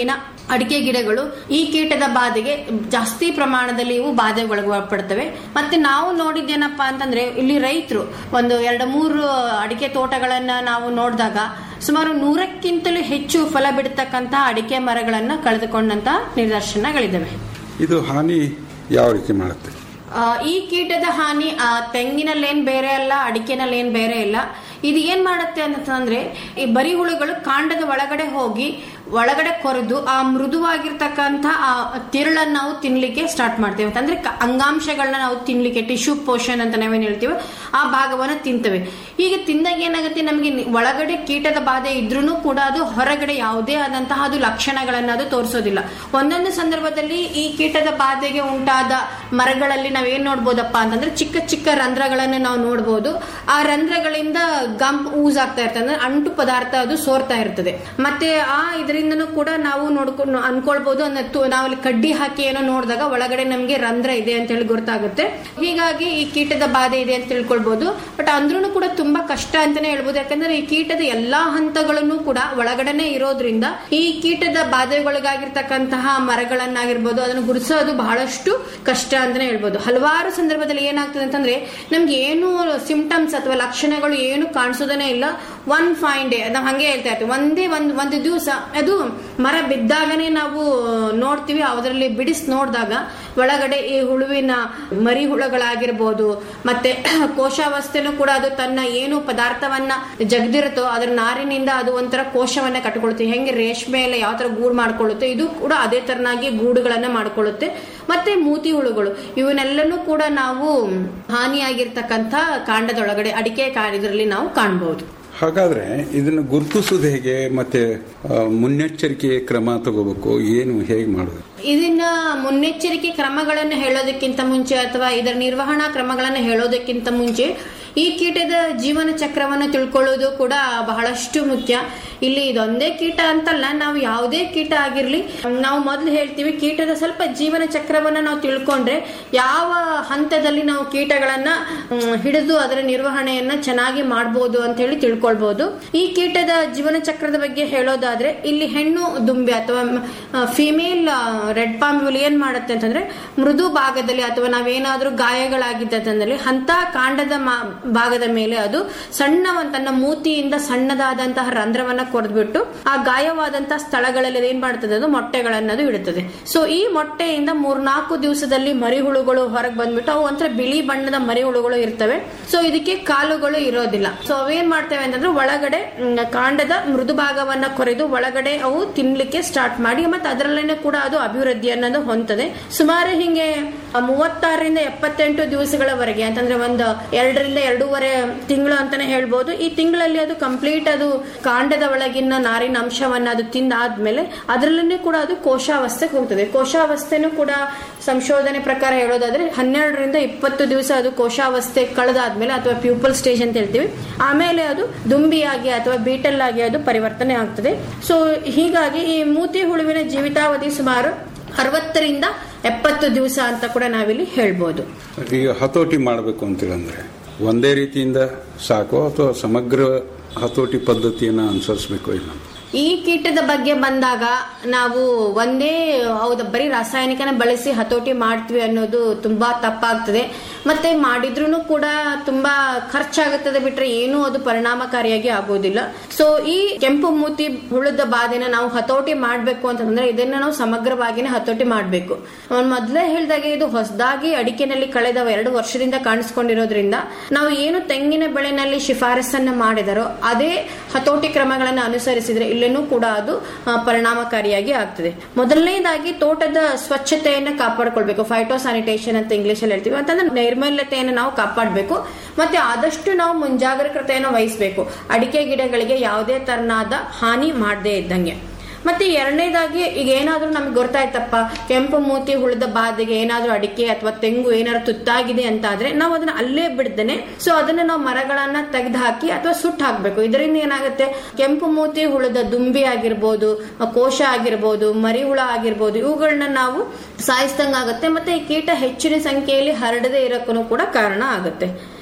ಅಡಿಕೆ ಗಿಡಗಳು ಈ ಕೀಟದ ಬಾಧೆಗೆ ಜಾಸ್ತಿ ಪ್ರಮಾಣದಲ್ಲಿ ಇವು ಬಾಧೆಗೊಳಪಡ್ತವೆ ಮತ್ತೆ ನಾವು ನೋಡಿದ್ದೇನಪ್ಪಾ ಅಂತಂದ್ರೆ ಇಲ್ಲಿ ರೈತರು ಒಂದು ಎರಡು ಮೂರು ಅಡಿಕೆ ತೋಟಗಳನ್ನ ನಾವು ನೋಡಿದಾಗ ಸುಮಾರು ನೂರಕ್ಕಿಂತಲೂ ಹೆಚ್ಚು ಫಲ ಬಿಡತಕ್ಕಂತಹ ಅಡಿಕೆ ಮರಗಳನ್ನ ಕಳೆದುಕೊಂಡಂತ ನಿದರ್ಶನಗಳಿದ್ದಾವೆ ಇದು ಹಾನಿ ಯಾವ ರೀತಿ ಮಾಡುತ್ತೆ ಆ, ಈ ಕೀಟದ ಹಾನಿ ಆ, ತೆಂಗಿನಲ್ಲೇನ್ ಬೇರೆ ಅಲ್ಲ ಅಡಿಕೆನಲ್ಲೇನ್ ಬೇರೆ ಇಲ್ಲ ಇದು ಏನ್ ಮಾಡುತ್ತೆ ಅಂತಂದ್ರೆ ಈ ಬರಿ ಹುಳುಗಳು ಕಾಂಡದ ಒಳಗಡೆ ಹೋಗಿ ಒಳಗಡೆ ಕೊರೆದು ಆ ಮೃದುವಾಗಿರ್ತಕ್ಕಂಥ ಆ ತಿರುಳನ್ನ ನಾವು ತಿನ್ಲಿಕ್ಕೆ ಸ್ಟಾರ್ಟ್ ಮಾಡ್ತೇವೆ ಅಂತಂದ್ರೆ ಕ- ಅಂಗಾಂಶಗಳನ್ನ ನಾವು ತಿನ್ಲಿಕ್ಕೆ ಟಿಶ್ಯೂ ಪೋಷನ್ ಅಂತ ನಾವೇನ್ ಹೇಳ್ತೀವಿ ಆ ಭಾಗವನ್ನ ತಿಂತವೆ ಈಗ ತಿಂದಾಗ ಏನಾಗುತ್ತೆ ನಮಗೆ ನಿ- ಒಳಗಡೆ ಕೀಟದ ಬಾಧೆ ಇದ್ರೂ ಕೂಡ ಅದು ಹೊರಗಡೆ ಯಾವುದೇ ಆದಂತಹ ಅದು ಲಕ್ಷಣಗಳನ್ನ ಅದು ತೋರಿಸೋದಿಲ್ಲ ಒಂದೊಂದು ಸಂದರ್ಭದಲ್ಲಿ ಈ ಕೀಟದ ಬಾಧೆಗೆ ಉಂಟಾದ ಮರಗಳಲ್ಲಿ ನಾವೇನ್ ನೋಡ್ಬೋದಪ್ಪ ಅಂತಂದ್ರೆ ಚಿಕ್ಕ ಚಿಕ್ಕ ರಂಧ್ರಗಳನ್ನು ನಾವು ನೋಡ್ಬೋದು ಆ ರಂಧ್ರಗಳಿಂದ ಗಂಪ್ ಊಸ್ ಆಗ್ತಾ ಇರ್ತದೆ ಅಂದ್ರೆ ಅಂಟು ಪದಾರ್ಥ ಅದು ಸೋರ್ತಾ ಇರ್ತದೆ ಮತ್ತೆ ಆ ಇದರಿಂದನೂ ಕೂಡ ನಾವು ನೋಡ್ಕೊಂಡು ಅನ್ಕೊಳ್ಬಹುದು ಅಂದ್ರೆ ತು- ನಾವು ಅಲ್ಲಿ ಕಡ್ಡಿ ಹಾಕಿ ಏನೋ ನೋಡಿದಾಗ ಒಳಗಡೆ ನಮ್ಗೆ ರಂಧ್ರ ಇದೆ ಅಂತ ಹೇಳಿ ಗೊತ್ತಾಗುತ್ತೆ ಹೀಗಾಗಿ ಈ ಕೀಟದ ಬಾಧೆ ಇದೆ ಅಂತ ತಿಳ್ಕೊಳ್ಬಹುದು ಬಟ್ ಅಂದ್ರೂ ಕೂಡ ತುಂಬಾ ಕಷ್ಟ ಅಂತಾನೆ ಹೇಳ್ಬೋದು ಯಾಕಂದ್ರೆ ಈ ಕೀಟದ ಎಲ್ಲಾ ಹಂತಗಳನ್ನು ಕೂಡ ಒಳಗಡೆನೆ ಇರೋದ್ರಿಂದ ಈ ಕೀಟದ ಬಾಧೆಗೊಳಗಾಗಿರ್ತಕ್ಕಂತಹ ಮರಗಳನ್ನಾಗಿರ್ಬೋದು ಅದನ್ನು ಗುರುತಿಸೋದು ಬಹಳಷ್ಟು ಕಷ್ಟ ಅಂತಾನೆ ಹೇಳ್ಬೋದು ಹಲವಾರು ಸಂದರ್ಭದಲ್ಲಿ ಏನಾಗ್ತದೆ ಅಂತಂದ್ರೆ ನಮ್ಗೆ ಏನು ಸಿಂಪ್ಟಮ್ಸ್ ಅಥವಾ ಲಕ್ಷಣಗಳು ಏನು ಕಾಣಿಸೋದನೇ ಇಲ್ಲ ಒನ್ ಫೈನ್ ಡೇ ನಾವು ಹಂಗೆ ಹೇಳ್ತಾ ಇರ್ತೀವಿ ಒಂದೇ ಒಂದ್ ಒಂದು ದಿವಸ ಅದು ಮರ ಬಿದ್ದಾಗನೇ ನಾವು ನೋಡ್ತೀವಿ ಅದರಲ್ಲಿ ಬಿಡಿಸಿ ನೋಡಿದಾಗ ಒಳಗಡೆ ಈ ಹುಳುವಿನ ಮರಿ ಹುಳುಗಳಾಗಿರ್ಬೋದು ಮತ್ತೆ ಕೋಶಾವಸ್ಥೆನೂ ಕೂಡ ಅದು ತನ್ನ ಏನು ಪದಾರ್ಥವನ್ನ ಜಗದಿರುತ್ತೋ ಅದರ ನಾರಿನಿಂದ ಅದು ಒಂಥರ ಕೋಶವನ್ನ ಕಟ್ಕೊಳುತ್ತೆ ಹೆಂಗೆ ರೇಷ್ಮೆ ಎಲ್ಲ ಯಾವ ತರ ಗೂಡು ಮಾಡ್ಕೊಳ್ಳುತ್ತೆ ಇದು ಕೂಡ ಅದೇ ತರನಾಗಿ ಗೂಡುಗಳನ್ನ ಮಾಡ್ಕೊಳ್ಳುತ್ತೆ ಮತ್ತೆ ಮೂತಿ ಹುಳುಗಳು ಇವನ್ನೆಲ್ಲನೂ ಕೂಡ ನಾವು ಹಾನಿಯಾಗಿರ್ತಕ್ಕಂಥ ಕಾಂಡದೊಳಗಡೆ ಅಡಿಕೆ ಕಾ ಇದರಲ್ಲಿ ನಾವು ಕಾಣಬಹುದು ಹಾಗಾದ್ರೆ ಇದನ್ನು ಗುರುತಿಸೋದು ಹೇಗೆ ಮತ್ತೆ ಆ, ಮುನ್ನೆಚ್ಚರಿಕೆ ಕ್ರಮ ತಗೋಬೇಕು ಏನು ಹೇಗೆ ಮಾಡೋದು ಇದನ್ನ ಮುನ್ನೆಚ್ಚರಿಕೆ ಕ್ರಮಗಳನ್ನು ಹೇಳೋದಕ್ಕಿಂತ ಮುಂಚೆ ಅಥವಾ ಇದರ ನಿರ್ವಹಣಾ ಕ್ರಮಗಳನ್ನು ಹೇಳೋದಕ್ಕಿಂತ ಮುಂಚೆ ಈ ಕೀಟದ ಜೀವನ ಚಕ್ರವನ್ನು ತಿಳ್ಕೊಳ್ಳೋದು ಕೂಡ ಬಹಳಷ್ಟು ಮುಖ್ಯ ಇಲ್ಲಿ ಇದೊಂದೇ ಕೀಟ ಅಂತಲ್ಲ ನಾವು ಯಾವುದೇ ಕೀಟ ಆಗಿರ್ಲಿ ನಾವು ಮೊದಲು ಹೇಳ್ತೀವಿ ಕೀಟದ ಸ್ವಲ್ಪ ಜೀವನ ಚಕ್ರವನ್ನ ನಾವು ತಿಳ್ಕೊಂಡ್ರೆ ಯಾವ ಹಂತದಲ್ಲಿ ನಾವು ಕೀಟಗಳನ್ನ ಮ್, ಹಿಡಿದು ಅದರ ನಿರ್ವಹಣೆಯನ್ನ ಚೆನ್ನಾಗಿ ಮಾಡಬಹುದು ಅಂತ ಹೇಳಿ ತಿಳ್ಕೊಳ್ಬಹುದು ಈ ಕೀಟದ ಜೀವನ ಚಕ್ರದ ಬಗ್ಗೆ ಹೇಳೋದಾದ್ರೆ ಇಲ್ಲಿ ಹೆಣ್ಣು ದುಂಬಿ ಅಥವಾ ಫಿಮೇಲ್ ರೆಡ್ ಪಾಮ್ ಇವುಗಳು ಏನ್ ಮಾಡುತ್ತೆ ಅಂತಂದ್ರೆ ಮೃದು ಭಾಗದಲ್ಲಿ ಅಥವಾ ನಾವೇನಾದ್ರೂ ಗಾಯಗಳಾಗಿದ್ದಲ್ಲಿ ಅಂತ ಕಾಂಡದ ಮಾ- ಭಾಗದ ಮೇಲೆ ಅದು ಸಣ್ಣ ಒಂದ್ ತನ್ನ ಮೂತಿಯಿಂದ ಸಣ್ಣದಾದಂತಹ ರಂಧ್ರವನ್ನ ಕೊರೆದ್ಬಿಟ್ಟು ಆ ಗಾಯವಾದಂತಹ ಸ್ಥಳಗಳಲ್ಲಿ ಅದು ಏನ್ ಮಾಡ್ತದೆ ಅದು ಮೊಟ್ಟೆಗಳನ್ನದು ಇಡುತ್ತದೆ ಸೊ ಈ ಮೊಟ್ಟೆಯಿಂದ ಮೂರ್ನಾಲ್ಕು ದಿವಸದಲ್ಲಿ ಮರಿಹುಳುಗಳು ಹೊರಗೆ ಬಂದ್ಬಿಟ್ಟು ಅವು ಒಂಥರ ಬಿಳಿ ಬಣ್ಣದ ಮರಿಹುಳುಗಳು ಇರ್ತವೆ ಸೊ ಇದಕ್ಕೆ ಕಾಲುಗಳು ಇರೋದಿಲ್ಲ ಸೊ ಅವೇನ್ ಮಾಡ್ತೇವೆ ಅಂತಂದ್ರೆ ಒಳಗಡೆ ಮ್, ಕಾಂಡದ ಮೃದು ಭಾಗವನ್ನ ಕೊರೆದು ಒಳಗಡೆ ಅವು ತಿನ್ಲಿಕ್ಕೆ ಸ್ಟಾರ್ಟ್ ಮಾಡಿ ಮತ್ತೆ ಅದರಲ್ಲೇನೆ ಕೂಡ ಅದು ಅಭಿವೃದ್ಧಿ ಅನ್ನೋದು ಹೊಂದದೆ ಸುಮಾರು ಹಿಂಗೆ ಆ, ಮೂವತ್ತಾರರಿಂದ ಎಪ್ಪತ್ತೆಂಟು ದಿವಸಗಳವರೆಗೆ ಅಂತಂದ್ರೆ ಒಂದು ಎರಡರಿಂದ ಎರಡೂವರೆ ತಿಂಗಳು ಅಂತಾನೆ ಹೇಳ್ಬೋದು ಈ ತಿಂಗಳಲ್ಲಿ ಅದು ಕಂಪ್ಲೀಟ್ ಅದು ಕಾಂಡದ ಒಳಗಿನ ನಾರಿನ ಅಂಶವನ್ನ ಅದು ತಿಂದಾದ್ಮೇಲೆ ಅದರಲ್ಲೇ ಕೂಡ ಅದು ಕೋಶಾವಸ್ಥೆಗೆ ಹೋಗ್ತದೆ ಕೋಶಾವಸ್ಥೆನೂ ಕೂಡ ಸಂಶೋಧನೆ ಪ್ರಕಾರ ಹೇಳೋದಾದ್ರೆ ಹನ್ನೆರಡರಿಂದ ಇಪ್ಪತ್ತು ದಿವಸ ಅದು ಕೋಶಾವಸ್ಥೆ ಕಳೆದಾದ್ಮೇಲೆ ಅಥವಾ ಪ್ಯೂಪಲ್ ಸ್ಟೇಜ್ ಅಂತ ಹೇಳ್ತೀವಿ ಆಮೇಲೆ ಅದು ದುಂಬಿಯಾಗಿ ಅಥವಾ ಬೀಟಲ್ ಆಗಿ ಅದು ಪರಿವರ್ತನೆ ಆಗ್ತದೆ ಸೊ ಹೀಗಾಗಿ ಈ ಮೂತಿ ಹುಳುವಿನ ಜೀವಿತಾವಧಿ ಸುಮಾರು ಅರವತ್ತರಿಂದ ಎಪ್ಪತ್ತು ದಿವಸ ಅಂತ ಕೂಡ ನಾವಿಲ್ಲಿ ಹೇಳ್ಬೋದು ಈಗ ಹತೋಟಿ ಮಾಡಬೇಕು ಅಂತೇಳಂದ್ರೆ ಒಂದೇ ರೀತಿಯಿಂದ ಸಾಕು ಅಥವಾ ಸಮಗ್ರ ಹತೋಟಿ ಪದ್ಧತಿಯನ್ನು ಅನುಸರಿಸಬೇಕು ಇಲ್ಲ ಈ ಕೀಟದ ಬಗ್ಗೆ ಬಂದಾಗ ನಾವು ಒಂದೇ ಹೌದು ಬರೀ ರಾಸಾಯನಿಕನ ಬಳಸಿ ಹತೋಟಿ ಮಾಡ್ತೀವಿ ಅನ್ನೋದು ತುಂಬಾ ತಪ್ಪಾಗ್ತದೆ ಮತ್ತೆ ಮಾಡಿದ್ರೂ ಕೂಡ ತುಂಬಾ ಖರ್ಚಾಗುತ್ತದೆ ಬಿಟ್ರೆ ಏನೂ ಅದು ಪರಿಣಾಮಕಾರಿಯಾಗಿ ಆಗೋದಿಲ್ಲ ಸೊ ಈ ಕೆಂಪು ಮೂತಿ ಹುಳದ ಬಾಧೆನ ನಾವು ಹತೋಟಿ ಮಾಡ್ಬೇಕು ಅಂತಂದ್ರೆ ಇದನ್ನ ನಾವು ಸಮಗ್ರವಾಗಿನೇ ಹತೋಟಿ ಮಾಡ್ಬೇಕು ಅವ್ನು ಮೊದಲೇ ಹೇಳ್ದಾಗೆ ಇದು ಹೊಸದಾಗಿ ಅಡಿಕೆನಲ್ಲಿ ಕಳೆದ ಎರಡು ವರ್ಷದಿಂದ ಕಾಣಿಸ್ಕೊಂಡಿರೋದ್ರಿಂದ ನಾವು ಏನು ತೆಂಗಿನ ಬೆಳೆನಲ್ಲಿ ಶಿಫಾರಸನ್ನ ಮಾಡಿದರೋ ಅದೇ ಹತೋಟಿ ಕ್ರಮಗಳನ್ನು ಅನುಸರಿಸಿದ್ರೆ ಇಲ್ಲೇನೂ ಕೂಡ ಅದು ಆ, ಪರಿಣಾಮಕಾರಿಯಾಗಿ ಆಗ್ತದೆ ಮೊದಲನೇದಾಗಿ ತೋಟದ ಸ್ವಚ್ಛತೆಯನ್ನ ಕಾಪಾಡ್ಕೊಳ್ಬೇಕು ಫೈಟೋ ಸ್ಯಾನಿಟೇಷನ್ ಅಂತ ಇಂಗ್ಲಿಷ್ ಅಲ್ಲಿ ಹೇಳ್ತೀವಿ ಅಂತಂದ್ರೆ ನೈರ್ಮಲ್ಯತೆಯನ್ನು ನಾವು ಕಾಪಾಡಬೇಕು ಮತ್ತೆ ಆದಷ್ಟು ನಾವು ಮುಂಜಾಗ್ರತೆಯನ್ನು ವಹಿಸಬೇಕು ಅಡಿಕೆ ಗಿಡಗಳಿಗೆ ಯಾವುದೇ ತರನಾದ ಹಾನಿ ಮಾಡದೇ ಇದ್ದಂಗೆ ಮತ್ತೆ ಎರಡನೇದಾಗಿ ಈಗ ಏನಾದ್ರೂ ನಮ್ಗೆ ಗೊತ್ತಾಯ್ತಪ್ಪ ಕೆಂಪು ಮೂತಿ ಹುಳದ ಬಾಧೆಗೆ ಏನಾದ್ರೂ ಅಡಿಕೆ ಅಥವಾ ತೆಂಗು ಏನಾದ್ರು ತುತ್ತಾಗಿದೆ ಅಂತ ಆದ್ರೆ ನಾವು ಅದನ್ನ ಅಲ್ಲೇ ಬಿಡ್ದೇನೆ ಸೊ ಅದನ್ನ ನಾವು ಮರಗಳನ್ನ ತೆಗೆದು ಹಾಕಿ ಅಥವಾ ಸುಟ್ಟು ಹಾಕ್ಬೇಕು ಇದರಿಂದ ಏನಾಗುತ್ತೆ ಕೆಂಪು ಮೂತಿ ಹುಳದ ದುಂಬಿ ಆಗಿರ್ಬೋದು ಕೋಶ ಆಗಿರ್ಬೋದು ಮರಿ ಹುಳ ಆಗಿರ್ಬೋದು ಇವುಗಳನ್ನ ನಾವು ಸಾಯಿಸ್ದಂಗಾಗುತ್ತೆ ಮತ್ತೆ ಈ ಕೀಟ ಹೆಚ್ಚಿನ ಸಂಖ್ಯೆಯಲ್ಲಿ ಹರಡದೆ ಇರೋಕ್ಕೂ ಕೂಡ ಕಾರಣ ಆಗುತ್ತೆ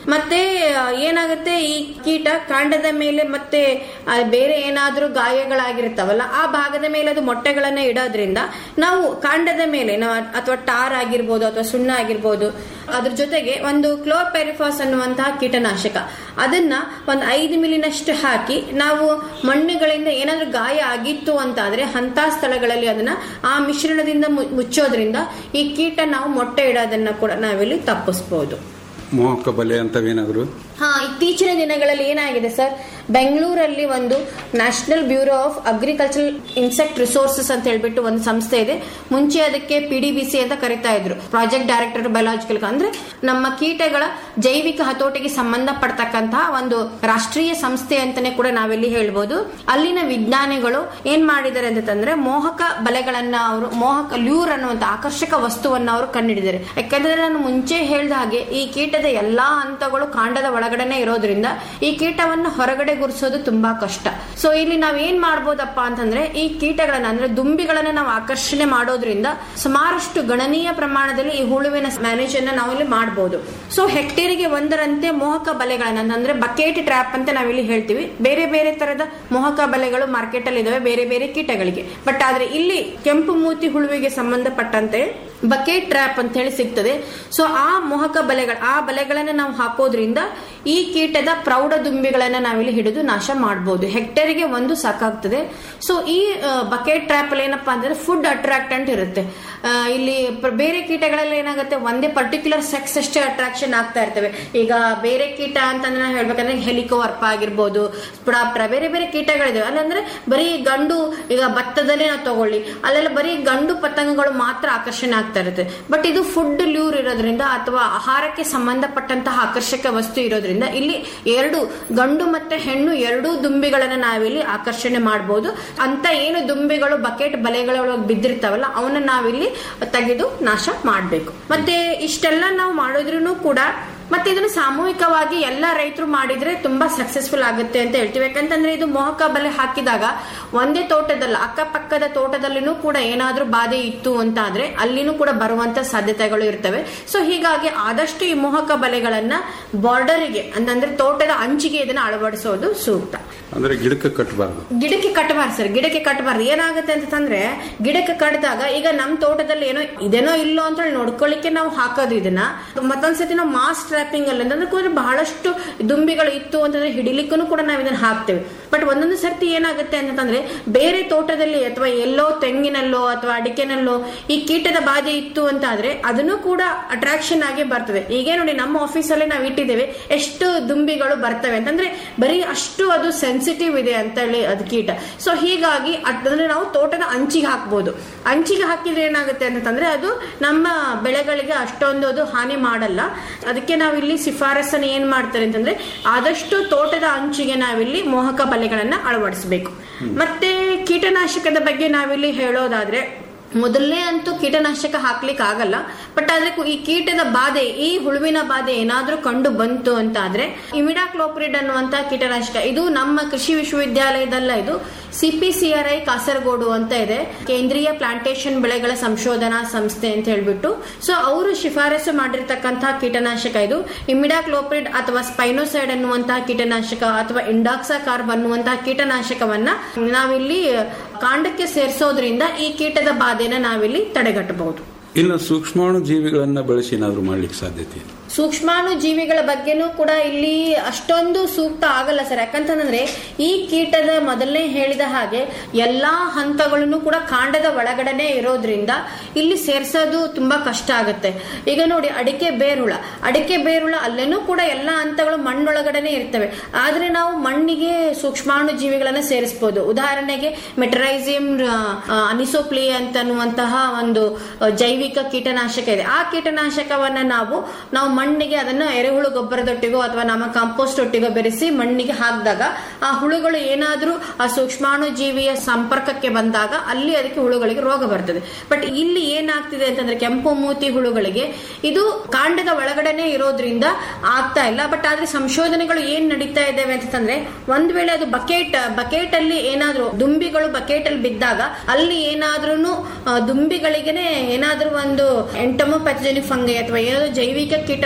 ಮತ್ತೆ ಆ, ಏನಾಗುತ್ತೆ ಈ ಕೀಟ ಕಾಂಡದ ಮೇಲೆ ಮತ್ತೆ ಆ, ಬೇರೆ ಏನಾದ್ರೂ ಗಾಯಗಳಾಗಿರ್ತಾವಲ್ಲ ಆ ಭಾಗದ ಮೇಲೆ ಅದು ಮೊಟ್ಟೆಗಳನ್ನ ಇಡೋದ್ರಿಂದ ನಾವು ಕಾಂಡದ ಮೇಲೆ ನಾವು ಅಥವಾ ಟಾರ್ ಆಗಿರ್ಬೋದು ಅಥವಾ ಸುಣ್ಣ ಆಗಿರ್ಬೋದು ಅದ್ರ ಜೊತೆಗೆ ಒಂದು ಕ್ಲೋರ್ಪೆರಿಫಾಸ್ ಅನ್ನುವಂತಹ ಕೀಟನಾಶಕ ಅದನ್ನ ಒಂದು ಐದು ಮಿಲಿನಷ್ಟು ಹಾಕಿ ನಾವು ಮಣ್ಣುಗಳಿಂದ ಏನಾದ್ರೂ ಗಾಯ ಆಗಿತ್ತು ಅಂತಾದ್ರೆ ಅಂತ ಸ್ಥಳಗಳಲ್ಲಿ ಅದನ್ನ ಆ ಮಿಶ್ರಣದಿಂದ ಮು- ಮುಚ್ಚೋದ್ರಿಂದ ಈ ಕೀಟ ನಾವು ಮೊಟ್ಟೆ ಇಡೋದನ್ನ ಕೂಡ ನಾವಿಲ್ಲಿ ತಪ್ಪಿಸ್ಬೋದು ಮೋಹಕ ಬಲೆ ಅಂತವೇನಾದ್ರು ಹಾ ಇತ್ತೀಚಿನ ದಿನಗಳಲ್ಲಿ ಏನಾಗಿದೆ ಸರ್ ಬೆಂಗಳೂರಲ್ಲಿ ಒಂದು national bureau of agricultural insect resources ಅಂತ ಹೇಳ್ಬಿಟ್ಟು ಒಂದು ಸಂಸ್ಥೆ ಇದೆ ಮುಂಚೆ ಅದಕ್ಕೆ ಪಿ ಡಿ ಬಿ ಸಿ ಅಂತ ಕರಿತಾ ಇದ್ರು ಪ್ರಾಜೆಕ್ಟ್ ಡೈರೆಕ್ಟರ್ ಬಯೋಲಾಜಿಕಲ್ ಅಂದ್ರೆ ನಮ್ಮ ಕೀಟಗಳ ಜೈವಿಕ ಹತೋಟಿಗೆ ಸಂಬಂಧಪಡ್ತಕ್ಕಂತಹ ಒಂದು ರಾಷ್ಟ್ರೀಯ ಸಂಸ್ಥೆ ಅಂತಾನೆ ಕೂಡ ನಾವಿಲ್ಲಿ ಹೇಳ್ಬೋದು ಅಲ್ಲಿನ ವಿಜ್ಞಾನಿಗಳು ಏನ್ ಮಾಡಿದ್ದಾರೆ ಅಂತಂದ್ರೆ ಮೋಹಕ ಬಲೆಗಳನ್ನ ಅವರು ಮೋಹಕ ಲ್ಯೂರ್ ಅನ್ನುವಂತ ಆಕರ್ಷಕ ವಸ್ತುವನ್ನ ಅವರು ಕಂಡುಹಿಡಿದ್ದಾರೆ ಯಾಕಂದ್ರೆ ನಾನು ಮುಂಚೆ ಹೇಳ್ದ ಹಾಗೆ ಈ ಕೀಟದ ಎಲ್ಲಾ ಹಂತಗಳು ಕಾಂಡದ ಒಳಗಡೆನೆ ಇರೋದ್ರಿಂದ ಈ ಕೀಟವನ್ನ ಹೊರಗಡೆ ಗುರ್ಸೋದು ತುಂಬಾ ಕಷ್ಟ ಸೊ ಇಲ್ಲಿ ನಾವ್ ಏನ್ ಮಾಡ್ಬೋದಪ್ಪ ಅಂತಂದ್ರೆ ಈ ಕೀಟಗಳನ್ನ ಅಂದ್ರೆ ದುಂಬಿಗಳನ್ನ ನಾವು ಆಕರ್ಷಣೆ ಮಾಡೋದ್ರಿಂದ ಸುಮಾರಷ್ಟು ಗಣನೀಯ ಪ್ರಮಾಣದಲ್ಲಿ ಈ ಹುಳುವಿನ ಮ್ಯಾನೇಜ್ ಅನ್ನ ನಾವು ಇಲ್ಲಿ ಮಾಡಬಹುದು ಸೊ ಹೆಕ್ಟೇರಿಗೆ ಒಂದರಂತೆ ಮೋಹಕ ಬಲೆಗಳನ್ನ ಅಂದ್ರೆ ಬಕೆಟ್ ಟ್ರ್ಯಾಪ್ ಅಂತ ನಾವಿಲ್ಲಿ ಹೇಳ್ತೀವಿ ಬೇರೆ ಬೇರೆ ತರದ ಮೋಹಕ ಬಲೆಗಳು ಮಾರ್ಕೆಟ್ ಅಲ್ಲಿ ಇದಾವೆ ಬೇರೆ ಬೇರೆ ಕೀಟಗಳಿಗೆ ಬಟ್ ಆದ್ರೆ ಇಲ್ಲಿ ಕೆಂಪು ಮೂತಿ ಹುಳುವಿಗೆ ಸಂಬಂಧಪಟ್ಟಂತೆ ಬಕೆಟ್ ಟ್ರ್ಯಾಪ್ ಅಂತ ಹೇಳಿ ಸಿಗ್ತದೆ ಸೊ ಆ ಮೋಹಕ ಬಲೆಗಳ ಆ ಬಲೆಗಳನ್ನ ನಾವು ಹಾಕೋದ್ರಿಂದ ಈ ಕೀಟದ ಪ್ರೌಢ ದುಂಬಿಗಳನ್ನ ನಾವಿಲ್ಲಿ ಹಿಡಿದು ನಾಶ ಮಾಡಬಹುದು ಹೆಕ್ಟೇರಿಗೆ ಒಂದು ಸಾಕಾಗ್ತದೆ ಸೊ ಈ ಬಕೆಟ್ ಟ್ರ್ಯಾಪ್ ಅಲ್ಲಿ ಏನಪ್ಪಾ ಅಂದ್ರೆ ಫುಡ್ ಅಟ್ರಾಕ್ಟೆಂಟ್ ಇರುತ್ತೆ ಆ, ಇಲ್ಲಿ ಪ್ರ- ಬೇರೆ ಕೀಟಗಳಲ್ಲಿ ಏನಾಗುತ್ತೆ ಒಂದೇ ಪರ್ಟಿಕ್ಯುಲರ್ ಸೆಕ್ಸ್ ಅಷ್ಟೇ ಅಟ್ರಾಕ್ಷನ್ ಆಗ್ತಾ ಇರ್ತವೆ ಈಗ ಬೇರೆ ಕೀಟ ಅಂತಂದ್ರೆ ನಾವು ಹೇಳ್ಬೇಕಂದ್ರೆ ಹೆಲಿಕೋವರ್ಪ ಆಗಿರ್ಬೋದು ಸ್ಪುಡಾಪ್ಟರ ಬೇರೆ ಬೇರೆ ಕೀಟಗಳಿದಾವೆ ಅಲ್ಲಂದ್ರೆ ಬರೀ ಗಂಡು ಈಗ ಭತ್ತದಲ್ಲೇ ನಾವು ತಗೊಳ್ಳಿ ಅಲ್ಲೆಲ್ಲ ಬರೀ ಗಂಡು ಪತಂಗಗಳು ಮಾತ್ರ ಆಕರ್ಷಣೆ ಆಗ್ತಾ ಇರುತ್ತೆ ಬಟ್ ಇದು ಫುಡ್ ಲ್ಯೂರ್ ಇರೋದ್ರಿಂದ ಅಥವಾ ಆಹಾರಕ್ಕೆ ಸಂಬಂಧಪಟ್ಟಂತಹ ಆಕರ್ಷಕ ವಸ್ತು ಇರೋದ್ರಿಂದ ಇಲ್ಲಿ ಎರಡು ಗಂಡು ಮತ್ತೆ ಹೆಣ್ಣು ಎರಡೂ ದುಂಬಿಗಳನ್ನ ನಾವಿಲ್ಲಿ ಆಕರ್ಷಣೆ ಮಾಡಬಹುದು ಅಂತ ಏನು ದುಂಬಿಗಳು ಬಕೆಟ್ ಬಲೆಗಳೊಳಗೆ ಬಿದ್ದಿರ್ತಾವಲ್ಲ ಅವನ್ನ ನಾವಿಲ್ಲಿ ತೆಗೆದು ನಾಶ ಮಾಡಬೇಕು ಮತ್ತೆ ಇಷ್ಟೆಲ್ಲ ನಾವು ಮಾಡಿದ್ರು ಕೂಡ ಮತ್ತೆ ಇದನ್ನು ಸಾಮೂಹಿಕವಾಗಿ ಎಲ್ಲ ರೈತರು ಮಾಡಿದ್ರೆ ತುಂಬಾ ಸಕ್ಸಸ್ಫುಲ್ ಆಗುತ್ತೆ ಅಂತ ಹೇಳ್ತೀವಿ ಯಾಕಂತಂದ್ರೆ ಇದು ಮೋಹಕ ಬಲೆ ಹಾಕಿದಾಗ ಒಂದೇ ತೋಟದಲ್ಲ ಅಕ್ಕಪಕ್ಕದ ತೋಟದಲ್ಲಿನೂ ಕೂಡ ಏನಾದ್ರೂ ಬಾಧೆ ಇತ್ತು ಅಂತ ಆದ್ರೆ ಅಲ್ಲಿನೂ ಕೂಡ ಬರುವಂತ ಸಾಧ್ಯತೆಗಳು ಇರ್ತವೆ ಸೊ ಹೀಗಾಗಿ ಆದಷ್ಟು ಈ ಮೋಹಕ ಬಲೆಗಳನ್ನ ಬಾರ್ಡರಿಗೆ ಅಂತಂದ್ರೆ ತೋಟದ ಅಂಚಿಗೆ ಇದನ್ನ ಅಳವಡಿಸೋದು ಸೂಕ್ತ ಅಂದ್ರೆ ಗಿಡಕ್ಕೆ ಕಟ್ಟಬಾರ್ದು ಗಿಡಕ್ಕೆ ಕಟ್ಟಬಾರ್ದು ಸರ್ ಗಿಡಕ್ಕೆ ಕಟ್ಟಬಾರ್ದು ಏನಾಗುತ್ತೆ ಅಂತಂದ್ರೆ ಗಿಡಕ್ಕೆ ಕಟ್ಟಿದಾಗ ಈಗ ನಮ್ ತೋಟದಲ್ಲಿ ಏನೋ ಇದೇನೋ ಇಲ್ಲೋ ಅಂತ ಹೇಳಿ ನೋಡ್ಕೊಳ್ಳಿಕ್ಕೆ ನಾವು ಹಾಕೋದು ಇದನ್ನ ಮತ್ತೊಂದ್ಸತಿ ನಾವು ಮಾಸ್ ಟ್ರಾಪಿಂಗ್ ಅಲ್ಲಿ ಅಂತಂದ್ರೆ ಕೂಡ ಬಹಳಷ್ಟು ದುಂಬಿಗಳು ಇತ್ತು ಅಂತಂದ್ರೆ ಹಿಡಿಲಿಕ್ಕೂ ಕೂಡ ನಾವು ಇದನ್ನ ಹಾಕ್ತೇವೆ ಬಟ್ ಒಂದೊಂದು ಸರ್ತಿ ಏನಾಗುತ್ತೆ ಅಂತಂದ್ರೆ ಬೇರೆ ತೋಟದಲ್ಲಿ ಅಥವಾ ಎಲ್ಲೋ ತೆಂಗಿನಲ್ಲೋ ಅಥವಾ ಅಡಿಕೆನಲ್ಲೋ ಈ ಕೀಟದ ಬಾಧೆ ಇತ್ತು ಅಂತ ಆದ್ರೆ ಅದನ್ನು ಕೂಡ ಅಟ್ರಾಕ್ಷನ್ ಆಗಿ ಬರ್ತದೆ ಈಗ ನೋಡಿ ನಮ್ಮ ಆಫೀಸಲ್ಲಿ ನಾವು ಇಟ್ಟಿದ್ದೇವೆ ಎಷ್ಟು ದುಂಬಿಗಳು ಬರ್ತವೆ ಅಂತಂದ್ರೆ ಬರೀ ಅಷ್ಟು ಅದು ಸೆನ್ಸಿಟಿವ್ ಇದೆ ಅಂತ ಹೇಳಿ ಅದು ಕೀಟ ಸೊ ಹೀಗಾಗಿ ಅದನ್ನ ನಾವು ತೋಟದ ಅಂಚಿಗೆ ಹಾಕ್ಬೋದು ಅಂಚಿಗೆ ಹಾಕಿದ್ರೆ ಏನಾಗುತ್ತೆ ಅಂತಂದ್ರೆ ಅದು ನಮ್ಮ ಬೆಳೆಗಳಿಗೆ ಅಷ್ಟೊಂದು ಅದು ಹಾನಿ ಮಾಡಲ್ಲ ಅದಕ್ಕೆ ನಾವಿಲ್ಲಿ ಶಿಫಾರಸನ್ನು ಏನ್ ಮಾಡ್ತಾರೆ ಅಂತಂದ್ರೆ ಆದಷ್ಟು ತೋಟದ ಅಂಚಿಗೆ ನಾವಿಲ್ಲಿ ಮೋಹಕ ಬಲೆಗಳನ್ನ ಅಳವಡಿಸಬೇಕು ಮತ್ತೆ ಕೀಟನಾಶಕದ ಬಗ್ಗೆ ನಾವಿಲ್ಲಿ ಹೇಳೋದಾದ್ರೆ ಮೊದಲನೇ ಅಂತೂ ಕೀಟನಾಶಕ ಹಾಕ್ಲಿಕ್ಕೆ ಆಗಲ್ಲ ಬಟ್ ಆದ್ರೆ ಕು- ಈ ಕೀಟದ ಬಾಧೆ ಈ ಹುಳುವಿನ ಬಾಧೆ ಏನಾದ್ರೂ ಕಂಡು ಬಂತು ಅಂತ ಆದ್ರೆ ಇಮಿಡಾಕ್ಲೋಪ್ರಿಡ್ ಅನ್ನುವಂತ ಕೀಟನಾಶಕ ಇದು ನಮ್ಮ ಕೃಷಿ ವಿಶ್ವವಿದ್ಯಾಲಯದಲ್ಲ ಇದು ಸಿಪಿಸಿಆರ್ಐ ಕಾಸರಗೋಡು ಅಂತ ಇದೆ ಕೇಂದ್ರೀಯ ಪ್ಲಾಂಟೇಶನ್ ಬೆಳೆಗಳ ಸಂಶೋಧನಾ ಸಂಸ್ಥೆ ಅಂತ ಹೇಳ್ಬಿಟ್ಟು ಸೊ ಅವರು ಶಿಫಾರಸು ಮಾಡಿರ್ತಕ್ಕಂತಹ ಕೀಟನಾಶಕ ಇದು ಇಮಿಡಾಕ್ಲೋಪ್ರಿಡ್ ಅಥವಾ ಸ್ಪೈನೋಸೈಡ್ ಅನ್ನುವಂತಹ ಕೀಟನಾಶಕ ಅಥವಾ ಇಂಡಾಕ್ಸಾಕಾರ್ಬ್ ಅನ್ನುವಂತಹ ಕೀಟನಾಶಕವನ್ನ ನಾವಿಲ್ಲಿ ಕಾಂಡಕ್ಕೆ ಸೇರಿಸೋದ್ರಿಂದ ಈ ಕೀಟದ ಬಾಧೆನ ನಾವಿಲ್ಲಿ ತಡೆಗಟ್ಟಬಹುದು ಇನ್ನು ಸೂಕ್ಷ್ಮಾಣು ಜೀವಿಗಳನ್ನ ಬಳಸಿ ಏನಾದ್ರು ಮಾಡ್ಲಿಕ್ಕೆ ಸಾಧ್ಯತೆ ಇದೆ ಸೂಕ್ಷ್ಮಾಣು ಜೀವಿಗಳ ಬಗ್ಗೆನೂ ಕೂಡ ಇಲ್ಲಿ ಅಷ್ಟೊಂದು ಸೂಕ್ತ ಆಗಲ್ಲ ಸರ್ ಯಾಕಂತಂದ್ರೆ ಈ ಕೀಟದ ಮೊದಲನೇ ಹೇಳಿದ ಹಾಗೆ ಎಲ್ಲಾ ಹಂತಗಳನ್ನು ಕೂಡ ಕಾಂಡದ ಒಳಗಡೆನೆ ಇರೋದ್ರಿಂದ ಇಲ್ಲಿ ಸೇರ್ಸೋದು ತುಂಬಾ ಕಷ್ಟ ಆಗುತ್ತೆ ಈಗ ನೋಡಿ ಅಡಿಕೆ ಬೇರುಳ ಅಡಿಕೆ ಬೇರುಳ ಅಲ್ಲೇನೂ ಕೂಡ ಎಲ್ಲಾ ಹಂತಗಳು ಮಣ್ಣೊಳಗಡೆನೆ ಇರ್ತವೆ ಆದ್ರೆ ನಾವು ಮಣ್ಣಿಗೆ ಸೂಕ್ಷ್ಮಾಣು ಜೀವಿಗಳನ್ನ ಸೇರಿಸಬಹುದು ಉದಾಹರಣೆಗೆ ಮೆಟರೈಸಿಯಂ ಅನಿಸೋಪ್ಲಿ ಅಂತನ್ನುವಂತಹ ಒಂದು ಆ, ಜೈವಿಕ ಕೀಟನಾಶಕ ಇದೆ ಆ ಕೀಟನಾಶಕವನ್ನ ನಾವು ನಾವು ಮಣ್ಣಿಗೆ ಅದನ್ನ ಎರೆಹುಳು ಗೊಬ್ಬರದೊಟ್ಟಿಗೋ ಅಥವಾ ನಮ್ಮ ಕಾಂಪೋಸ್ಟ್ ಒಟ್ಟಿಗೋ ಬೆರೆಸಿ ಮಣ್ಣಿಗೆ ಹಾಕಿದಾಗ ಆ ಹುಳುಗಳು ಏನಾದ್ರೂ ಆ ಸೂಕ್ಷ್ಮಾಣು ಜೀವಿಯ ಸಂಪರ್ಕಕ್ಕೆ ಬಂದಾಗ ಅಲ್ಲಿ ಅದಕ್ಕೆ ಹುಳುಗಳಿಗೆ ರೋಗ ಬರ್ತದೆ ಬಟ್ ಇಲ್ಲಿ ಏನಾಗ್ತಿದೆ ಅಂತಂದ್ರೆ ಕೆಂಪು ಮೂತಿ ಹುಳುಗಳಿಗೆ ಇದು ಕಾಂಡದ ಒಳಗಡೆನೆ ಇರೋದ್ರಿಂದ ಆಗ್ತಾ ಇಲ್ಲ ಬಟ್ ಆದ್ರೆ ಸಂಶೋಧನೆಗಳು ಏನ್ ನಡೀತಾ ಇದ್ದಾವೆ ಅಂತಂದ್ರೆ ಒಂದ್ ವೇಳೆ ಅದು ಬಕೆಟ್ ಬಕೆಟ್ ಅಲ್ಲಿ ಏನಾದ್ರೂ ದುಂಬಿಗಳು ಬಕೆಟ್ ಅಲ್ಲಿ ಬಿದ್ದಾಗ ಅಲ್ಲಿ ಏನಾದ್ರೂ ದುಂಬಿಗಳಿಗೆನೆ ಏನಾದ್ರೂ ಒಂದು ಎಂಟಮೋಪ್ಯಾಥಜೆನಿಕ್ ಫಂಗೈ ಅಥವಾ ಏನಾದ್ರು ಜೈವಿಕ ಕೀಟ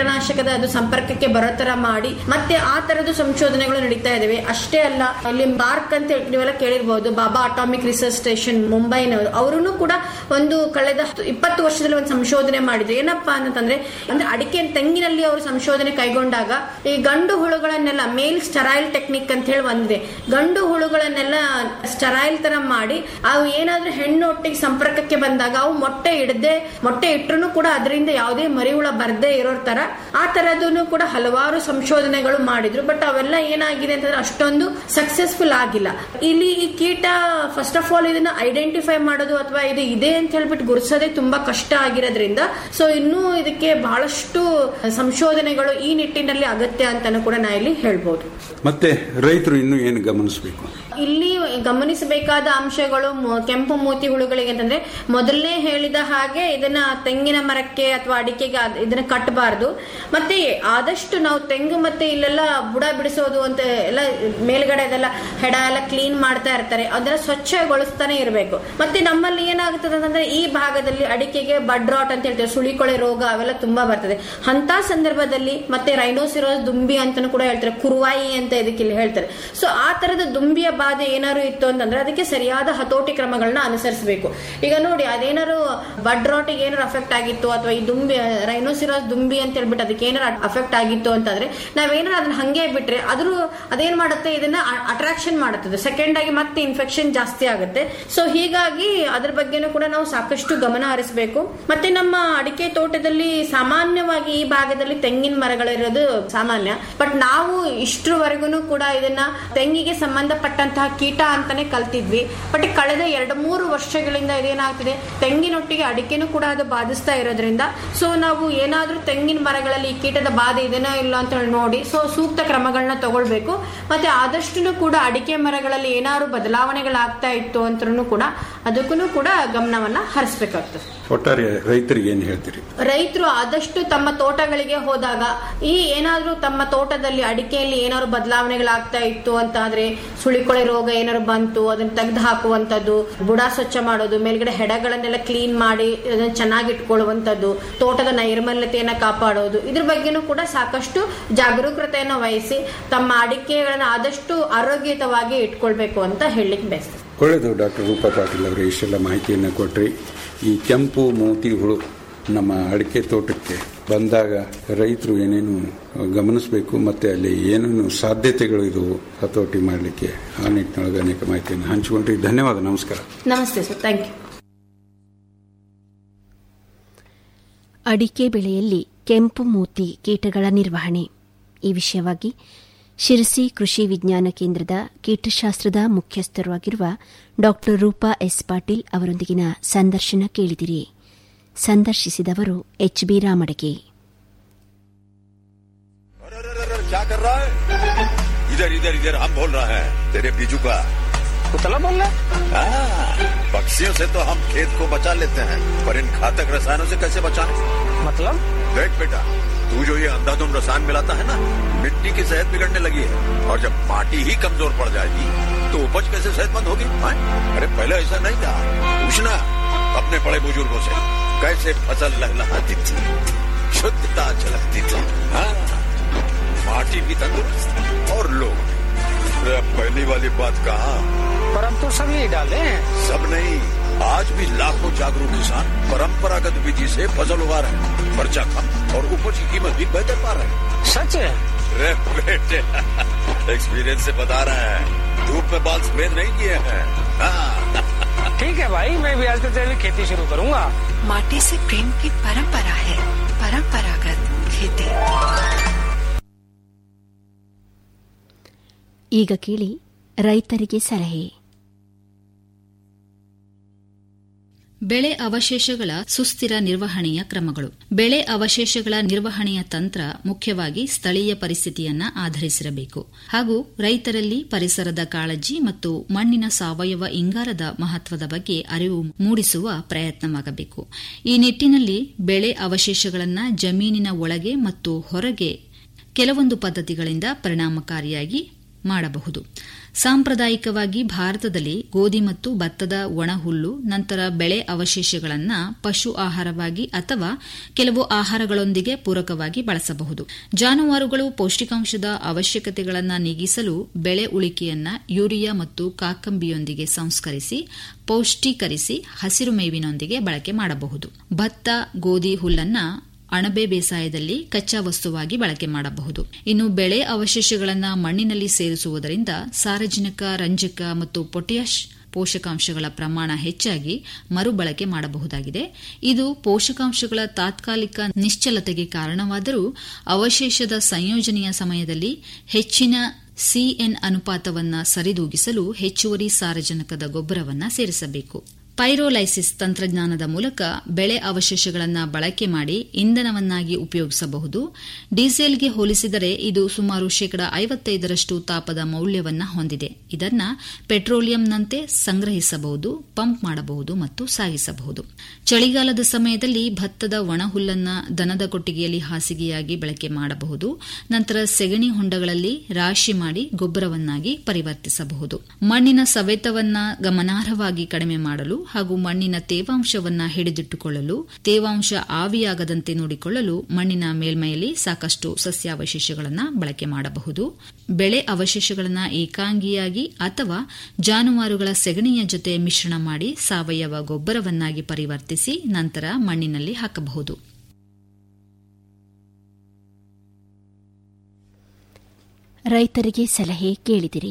ಕೀಟನಾಶಕದ ಅದು ಸಂಪರ್ಕಕ್ಕೆ ಬರೋ ತರ ಮಾಡಿ ಮತ್ತೆ ಆ ತರದ ಸಂಶೋಧನೆಗಳು ನಡೀತಾ ಇದಾವೆ ಅಷ್ಟೇ ಅಲ್ಲ ಅಲ್ಲಿ ಬಾರ್ಕ್ ಅಂತ ಹೇಳಿ ನೀವೆಲ್ಲ ಕೇಳಿರ್ಬೋದು ಬಾಬಾ ಅಟಾಮಿಕ್ ರಿಸರ್ಚ್ ಸ್ಟೇಷನ್ ಮುಂಬೈನವರು ಅವರು ಕೂಡ ಒಂದು ಕಳೆದ ಹತ್ತು- ಇಪ್ಪತ್ತು ವರ್ಷದಲ್ಲಿ ಒಂದು ಸಂಶೋಧನೆ ಮಾಡಿದ್ರು ಏನಪ್ಪಾ ಅಂತಂದ್ರೆ ಅಂದ್ರೆ ಅಡಿಕೆ ತೆಂಗಿನಲ್ಲಿ ಅವರು ಸಂಶೋಧನೆ ಕೈಗೊಂಡಾಗ ಈ ಗಂಡು ಹುಳುಗಳನ್ನೆಲ್ಲ ಮೇಲ್ ಸ್ಟರೈಲ್ ಟೆಕ್ನಿಕ್ ಅಂತ ಹೇಳಿ ಒಂದಿದೆ ಗಂಡು ಹುಳುಗಳನ್ನೆಲ್ಲ ಸ್ಟರೈಲ್ ತರ ಮಾಡಿ ಅವು ಏನಾದ್ರೂ ಹೆಣ್ಣು ಒಟ್ಟಿಗೆ ಸಂಪರ್ಕಕ್ಕೆ ಬಂದಾಗ ಅವು ಮೊಟ್ಟೆ ಇಡದೆ ಮೊಟ್ಟೆ ಇಟ್ರು ಕೂಡ ಅದರಿಂದ ಯಾವುದೇ ಮರಿಹುಳ ಬರ್ದೇ ಇರೋ ತರ ಆ ತರದನ್ನು ಕೂಡ ಹಲವಾರು ಸಂಶೋಧನೆಗಳು ಮಾಡಿದ್ರು ಬಟ್ ಅವೆಲ್ಲ ಏನಾಗಿದೆ ಅಂತಂದ್ರೆ ಅಷ್ಟೊಂದು ಸಕ್ಸಸ್ಫುಲ್ ಆಗಿಲ್ಲ ಇಲ್ಲಿ ಈ ಕೀಟ ಫಸ್ಟ್ ಆಫ್ ಆಲ್ ಇದನ್ನ ಐಡೆಂಟಿಫೈ ಮಾಡೋದು ಅಥವಾ ಇದು ಇದೆ ಅಂತ ಹೇಳ್ಬಿಟ್ಟು ಗುರುಸೋದೇ ತುಂಬಾ ಕಷ್ಟ ಆಗಿರೋದ್ರಿಂದ ಸೊ ಇನ್ನೂ ಇದಕ್ಕೆ ಬಹಳಷ್ಟು ಸಂಶೋಧನೆಗಳು ಈ ನಿಟ್ಟಿನಲ್ಲಿ ಅಗತ್ಯ ಅಂತಾನು ಕೂಡ ನಾ ಇಲ್ಲಿ ಹೇಳ್ಬೋದು ಮತ್ತೆ ರೈತರು ಇನ್ನೂ ಏನು ಗಮನಿಸಬೇಕು ಇಲ್ಲಿ ಗಮನಿಸಬೇಕಾದ ಅಂಶಗಳು ಮೊ- ಕೆಂಪು ಮೂತಿ ಹುಳುಗಳಿಗೆ ಅಂತಂದ್ರೆ ಮೊದಲನೇ ಹೇಳಿದ ಹಾಗೆ ಇದನ್ನ ತೆಂಗಿನ ಮರಕ್ಕೆ ಅಥವಾ ಅಡಿಕೆಗೆ ಅದ್- ಇದನ್ನ ಕಟ್ಟಬಾರ್ದು ಮತ್ತೆ ಆದಷ್ಟು ನಾವು ತೆಂಗು ಮತ್ತೆ ಇಲ್ಲೆಲ್ಲ ಬುಡ ಬಿಡಿಸೋದು ಅಂತ ಎಲ್ಲ ಮೇಲ್ಗಡೆ ಅದೆಲ್ಲ ಹೆಡ ಎಲ್ಲ ಕ್ಲೀನ್ ಮಾಡ್ತಾ ಇರ್ತಾರೆ ಅದನ್ನ ಸ್ವಚ್ಛಗೊಳಿಸ್ತಾನೆ ಇರಬೇಕು ಮತ್ತೆ ನಮ್ಮಲ್ಲಿ ಏನಾಗುತ್ತದೆ ಅಂತಂದ್ರೆ ಈ ಭಾಗದಲ್ಲಿ ಅಡಿಕೆಗೆ ಬಡ್ ರಾಟ್ ಅಂತ ಹೇಳ್ತೇವೆ ಸುಳಿಕೊಳೆ ರೋಗ ಅವೆಲ್ಲ ತುಂಬಾ ಬರ್ತದೆ ಅಂತ ಸಂದರ್ಭದಲ್ಲಿ ಮತ್ತೆ ರೈನೋಸಿರೋಸ್ ದುಂಬಿ ಅಂತಾನು ಕೂಡ ಹೇಳ್ತಾರೆ ಕುರುವಾಯಿ ಅಂತ ಇದಕ್ಕೆ ಇಲ್ಲಿ ಹೇಳ್ತಾರೆ ಸೊ ಆ ತರದ ದುಂಬಿಯ ಬಾಧೆ ಏನಾದ್ರು ಇತ್ತು ಅಂತಂದ್ರೆ ಅದಕ್ಕೆ ಸರಿಯಾದ ಹತೋಟಿ ಕ್ರಮಗಳನ್ನ ಅನುಸರಿಸಬೇಕು ಈಗ ನೋಡಿ ಅದೇನಾದ್ರು ಬಡ್ ರಾಟಿಗೆ ಏನಾರು ಅಫೆಕ್ಟ್ ಆಗಿತ್ತು ಅಥವಾ ಈ ದುಂಬಿ ರೈನೋಸಿರೋಸ್ ದುಂಬಿ ಅಂತ ಹೇಳ್ಬಿಟ್ಟು ಅದಕ್ಕೆ ಏನಾರು ಅಫೆಕ್ಟ್ ಆಗಿತ್ತು ಅಂತಂದ್ರೆ ನಾವೇನಾರು ಅದನ್ನ ಹಂಗೆ ಬಿಟ್ರೆ ಅದ್ರ ಅದೇನ್ ಮಾಡುತ್ತೆ ಇದನ್ನ ಅಟ್ರಾಕ್ಷನ್ ಮಾಡುತ್ತದೆ ಸೆಕೆಂಡ್ ಆಗಿ ಮತ್ತೆ ಇನ್ಫೆಕ್ಷನ್ ಜಾಸ್ತಿ ಆಗುತ್ತೆ ಸೊ ಹೀಗಾಗಿ ಅದ್ರ ಬಗ್ಗೆನೂ ಕೂಡ ನಾವು ಸಾಕಷ್ಟು ಗಮನ ಹರಿಸಬೇಕು ಮತ್ತೆ ನಮ್ಮ ಅಡಿಕೆ ತೋಟದಲ್ಲಿ ಸಾಮಾನ್ಯವಾಗಿ ಈ ಭಾಗದಲ್ಲಿ ತೆಂಗಿನ ಮರಗಳಿರೋದು ಸಾಮಾನ್ಯ ಬಟ್ ನಾವು ಇಷ್ಟರವರೆಗೂ ಕೂಡ ಇದನ್ನ ತೆಂಗಿಗೆ ಸಂಬಂಧಪಟ್ಟಂತಹ ಕೀಟ ಅಂತಾನೆ ಕಲ್ತಿದ್ವಿ ಬಟ್ ಕಳೆದ ಎರಡು ಮೂರು ವರ್ಷಗಳಿಂದ ಇದೇನಾಗ್ತಿದೆ ತೆಂಗಿನೊಟ್ಟಿಗೆ ಅಡಿಕೆನೂ ಕೂಡ ಅದು ಬಾಧಿಸ್ತಾ ಇರೋದ್ರಿಂದ ಸೊ ನಾವು ಏನಾದ್ರೂ ತೆಂಗಿನ ಮರಗಳಲ್ಲಿ ಈ ಕೀಟದ ಬಾಧೆ ಇದೆನೋ ಇಲ್ಲ ಅಂತ ಹೇಳಿ ನೋಡಿ ಸೊ ಸೂಕ್ತ ಕ್ರಮಗಳನ್ನ ತಗೊಳ್ಬೇಕು ಮತ್ತೆ ಆದಷ್ಟು ಕೂಡ ಅಡಿಕೆ ಮರಗಳಲ್ಲಿ ಏನಾದ್ರು ಬದಲಾವಣೆಗಳಾಗ್ತಾ ಇತ್ತು ಅಂತೂ ಕೂಡ ಅದಕ್ಕೂ ಕೂಡ ಗಮನವನ್ನ ಹರಿಸ್ಬೇಕಾಗ್ತದೆ ಒಟ್ಟಾರೆ ರೈತರಿಗೆ ಏನು ಹೇಳ್ತೀರಿ ರೈತರು ಆದಷ್ಟು ತಮ್ಮ ತೋಟಗಳಿಗೆ ಹೋದಾಗ ಈ ಏನಾದ್ರೂ ತಮ್ಮ ತೋಟದಲ್ಲಿ ಅಡಿಕೆಯಲ್ಲಿ ಏನಾದ್ರು ಬದಲಾವಣೆಗಳಾಗ್ತಾ ಇತ್ತು ಅಂತ ಆದ್ರೆ ಸುಳಿಕೊಳೆ ರೋಗ ಏನಾದ್ರು ಬಂತು ಅದನ್ನ ತೆಗೆದು ಹಾಕುವಂತದ್ದು ಬುಡ ಸ್ವಚ್ಛ ಮಾಡೋದು ಮೇಲ್ಗಡೆ ಹೆಡಗಳನ್ನೆಲ್ಲ ಕ್ಲೀನ್ ಮಾಡಿ ಅದನ್ನ ಚೆನ್ನಾಗಿ ಇಟ್ಕೊಳ್ಳುವಂತದ್ದು ತೋಟದ ನೈರ್ಮಲ್ಯತೆಯನ್ನ ಕಾಪಾಡೋದು ಇದ್ರ ಬಗ್ಗೆನೂ ಕೂಡ ಸಾಕಷ್ಟು ಜಾಗರೂಕತೆಯನ್ನು ವಹಿಸಿ ತಮ್ಮ ಅಡಿಕೆಗಳನ್ನ ಆದಷ್ಟು ಆರೋಗ್ಯಯುತವಾಗಿ ಇಟ್ಕೊಳ್ಬೇಕು ಅಂತ ಹೇಳಲಿಕ್ಕೆ ಬಯಸ್ತೇನೆ ಒಳ್ಳೆಯದು ಡಾಕ್ಟರ್ ರೂಪಾ ಪಾಟೀಲ್ ಅವರೇ ಇಷ್ಟೆಲ್ಲ ಮಾಹಿತಿಯನ್ನು ಕೊಟ್ರಿ ಈ ಕೆಂಪು ಮೋತಿ ಹುಳು ನಮ್ಮ ಅಡಿಕೆ ತೋಟಕ್ಕೆ ಬಂದಾಗ ರೈತರು ಏನೇನು ಗಮನಿಸಬೇಕು ಮತ್ತು ಅಲ್ಲಿ ಏನೇನು ಸಾಧ್ಯತೆಗಳು ಇದ್ದವು ಹತೋಟಿ ಮಾಡಲಿಕ್ಕೆ ಆ ನಿಟ್ಟಿನೊಳಗೆ ಅನೇಕ ಮಾಹಿತಿಯನ್ನು ಹಂಚಿಕೊಂಡ್ರಿ ಧನ್ಯವಾದ ನಮಸ್ಕಾರ ನಮಸ್ತೆ ಸರ್ ಥ್ಯಾಂಕ್ ಯು ಅಡಿಕೆ ಬೆಳೆಯಲ್ಲಿ ಕೆಂಪು ಮೂತಿ ಕೀಟಗಳ ನಿರ್ವಹಣೆ ಈ ವಿಷಯವಾಗಿ ಶಿರಸಿ ಕೃಷಿ ವಿಜ್ಞಾನ ಕೇಂದ್ರದ ಕೀಟಶಾಸ್ತ್ರದ ಮುಖ್ಯಸ್ಥರು ಆಗಿರುವ ಡಾ ರೂಪಾ ಎಸ್ ಪಾಟೀಲ್ ಅವರೊಂದಿಗಿನ ಸಂದರ್ಶನ ಕೇಳಿದಿರಿ ಸಂದರ್ಶಿಸಿದವರು ಎಚ್ ಬಿ ರಾಮಡಗೆ क्या कर रहा है इधर इधर इधर हम बोल रहे हैं तेरे बीजू का कुतला बोल रहा हाँ, पक्षियों से तो हम खेत को बचा लेते हैं पर इन घातक रसायनों से कैसे बचाएं? मतलब देख बेटा तू जो ये अंधाधुंध रसायन मिलाता है ना मिट्टी की सेहत बिगड़ने लगी है और जब माटी ही कमजोर पड़ जाएगी तो उपज कैसे सेहतमंद होगी हाँ? अरे पहले ऐसा नहीं था पूछना अपने बड़े बुजुर्गों से कैसे फसल लहलहाती थी शुद्धता झलकती थी हाँ माटी भी तंदुरुस्त और लोग भी। अरे अब पहली वाली बात कहा पर हम तो सब यही डाले हैं सब नहीं आज भी लाखों जागरूक किसान परंपरागत विधि से फसल उगा रहे हैं खर्चा कम और उपज की कीमत भी बेहतर पा रहे हैं सच है अरे बेटे एक्सपीरियंस से बता रहे हैं धूप में बाल सफेद नहीं किए हैं हाँ, ठीक है भाई मैं भी आज से तेरी खेती शुरू करूंगा माटी से प्रेम की परंपरा है परंपरागत खेती ಈಗ ಕೇಳಿ ರೈತರಿಗೆ ಸಲಹೆ ಬೆಳೆ ಅವಶೇಷಗಳ ಸುಸ್ಥಿರ ನಿರ್ವಹಣೆಯ ಕ್ರಮಗಳು ಬೆಳೆ ಅವಶೇಷಗಳ ನಿರ್ವಹಣೆಯ ತಂತ್ರ ಮುಖ್ಯವಾಗಿ ಸ್ಥಳೀಯ ಪರಿಸ್ಥಿತಿಯನ್ನ ಆಧರಿಸಿರಬೇಕು ಹಾಗೂ ರೈತರಲ್ಲಿ ಪರಿಸರದ ಕಾಳಜಿ ಮತ್ತು ಮಣ್ಣಿನ ಸಾವಯವ ಇಂಗಾಲದ ಮಹತ್ವದ ಬಗ್ಗೆ ಅರಿವು ಮೂಡಿಸುವ ಪ್ರಯತ್ನವಾಗಬೇಕು ಈ ನಿಟ್ಟಿನಲ್ಲಿ ಬೆಳೆ ಅವಶೇಷಗಳನ್ನು ಜಮೀನಿನ ಒಳಗೆ ಮತ್ತು ಹೊರಗೆ ಕೆಲವೊಂದು ಪದ್ಧತಿಗಳಿಂದ ಪರಿಣಾಮಕಾರಿಯಾಗಿ ಮಾಡಬಹುದು ಸಾಂಪ್ರದಾಯಿಕವಾಗಿ ಭಾರತದಲ್ಲಿ ಗೋಧಿ ಮತ್ತು ಭತ್ತದ ಒಣಹುಲ್ಲು ನಂತರ ಬೆಳೆ ಅವಶೇಷಗಳನ್ನು ಪಶು ಆಹಾರವಾಗಿ ಅಥವಾ ಕೆಲವು ಆಹಾರಗಳೊಂದಿಗೆ ಪೂರಕವಾಗಿ ಬಳಸಬಹುದು ಜಾನುವಾರುಗಳು ಪೌಷ್ಟಿಕಾಂಶದ ಅವಶ್ಯಕತೆಗಳನ್ನು ನೀಗಿಸಲು ಬೆಳೆ ಉಳಿಕೆಯನ್ನ ಯೂರಿಯಾ ಮತ್ತು ಕಾಕಂಬಿಯೊಂದಿಗೆ ಸಂಸ್ಕರಿಸಿ ಪೌಷ್ಟೀಕರಿಸಿ ಹಸಿರು ಮೇವಿನೊಂದಿಗೆ ಬಳಕೆ ಮಾಡಬಹುದು ಭತ್ತ ಗೋಧಿ ಹುಲ್ಲನ್ನ ಅಣಬೆ ಬೇಸಾಯದಲ್ಲಿ ಕಚ್ಚಾ ವಸ್ತುವಾಗಿ ಬಳಕೆ ಮಾಡಬಹುದು ಇನ್ನು ಬೆಳೆ ಅವಶೇಷಗಳನ್ನು ಮಣ್ಣಿನಲ್ಲಿ ಸೇರಿಸುವುದರಿಂದ ಸಾರಜನಕ ರಂಜಕ ಮತ್ತು ಪೊಟ್ಯಾಷ್ ಪೋಷಕಾಂಶಗಳ ಪ್ರಮಾಣ ಹೆಚ್ಚಾಗಿ ಮರುಬಳಕೆ ಮಾಡಬಹುದಾಗಿದೆ ಇದು ಪೋಷಕಾಂಶಗಳ ತಾತ್ಕಾಲಿಕ ನಿಶ್ಚಲತೆಗೆ ಕಾರಣವಾದರೂ ಅವಶೇಷದ ಸಂಯೋಜನೆಯ ಸಮಯದಲ್ಲಿ ಹೆಚ್ಚಿನ ಸಿಎನ್ ಅನುಪಾತವನ್ನು ಸರಿದೂಗಿಸಲು ಹೆಚ್ಚುವರಿ ಸಾರಜನಕದ ಗೊಬ್ಬರವನ್ನು ಸೇರಿಸಬೇಕು ಪೈರೋಲೈಸಿಸ್ ತಂತ್ರಜ್ಞಾನದ ಮೂಲಕ ಬೆಳೆ ಅವಶೇಷಗಳನ್ನು ಬಳಕೆ ಮಾಡಿ ಇಂಧನವನ್ನಾಗಿ ಉಪಯೋಗಿಸಬಹುದು ಡೀಸೆಲ್ಗೆ ಹೋಲಿಸಿದರೆ ಇದು ಸುಮಾರು ಶೇಕಡ ಐವತ್ತೈದರಷ್ಟು ತಾಪದ ಮೌಲ್ಯವನ್ನು ಹೊಂದಿದೆ ಇದನ್ನ ಪೆಟ್ರೋಲಿಯಂನಂತೆ ಸಂಗ್ರಹಿಸಬಹುದು ಪಂಪ್ ಮಾಡಬಹುದು ಮತ್ತು ಸಾಗಿಸಬಹುದು ಚಳಿಗಾಲದ ಸಮಯದಲ್ಲಿ ಭತ್ತದ ಒಣಹುಲ್ಲನ್ನ ದನದ ಕೊಟ್ಟಿಗೆಯಲ್ಲಿ ಹಾಸಿಗೆಯಾಗಿ ಬಳಕೆ ಮಾಡಬಹುದು ನಂತರ ಸೆಗಣಿ ಹೊಂಡಗಳಲ್ಲಿ ರಾಶಿ ಮಾಡಿ ಗೊಬ್ಬರವನ್ನಾಗಿ ಪರಿವರ್ತಿಸಬಹುದು ಮಣ್ಣಿನ ಸವೆತವನ್ನ ಗಮನಾರ್ಹವಾಗಿ ಕಡಿಮೆ ಮಾಡಲು ಹಾಗೂ ಮಣ್ಣಿನ ತೇವಾಂಶವನ್ನ ಹಿಡಿದಿಟ್ಟುಕೊಳ್ಳಲು ತೇವಾಂಶ ಆವಿಯಾಗದಂತೆ ನೋಡಿಕೊಳ್ಳಲು ಮಣ್ಣಿನ ಮೇಲ್ಮೈಯಲ್ಲಿ ಸಾಕಷ್ಟು ಸಸ್ಯಾವಶೇಷಗಳನ್ನು ಬಳಕೆ ಮಾಡಬಹುದು ಬೆಳೆ ಅವಶೇಷಗಳನ್ನು ಏಕಾಂಗಿಯಾಗಿ ಅಥವಾ ಜಾನುವಾರುಗಳ ಸೆಗಣಿಯ ಜೊತೆ ಮಿಶ್ರಣ ಮಾಡಿ ಸಾವಯವ ಗೊಬ್ಬರವನ್ನಾಗಿ ಪರಿವರ್ತಿಸಿ ನಂತರ ಮಣ್ಣಿನಲ್ಲಿ ಹಾಕಬಹುದು ರೈತರಿಗೆ ಸಲಹೆ ಕೇಳಿದಿರಿ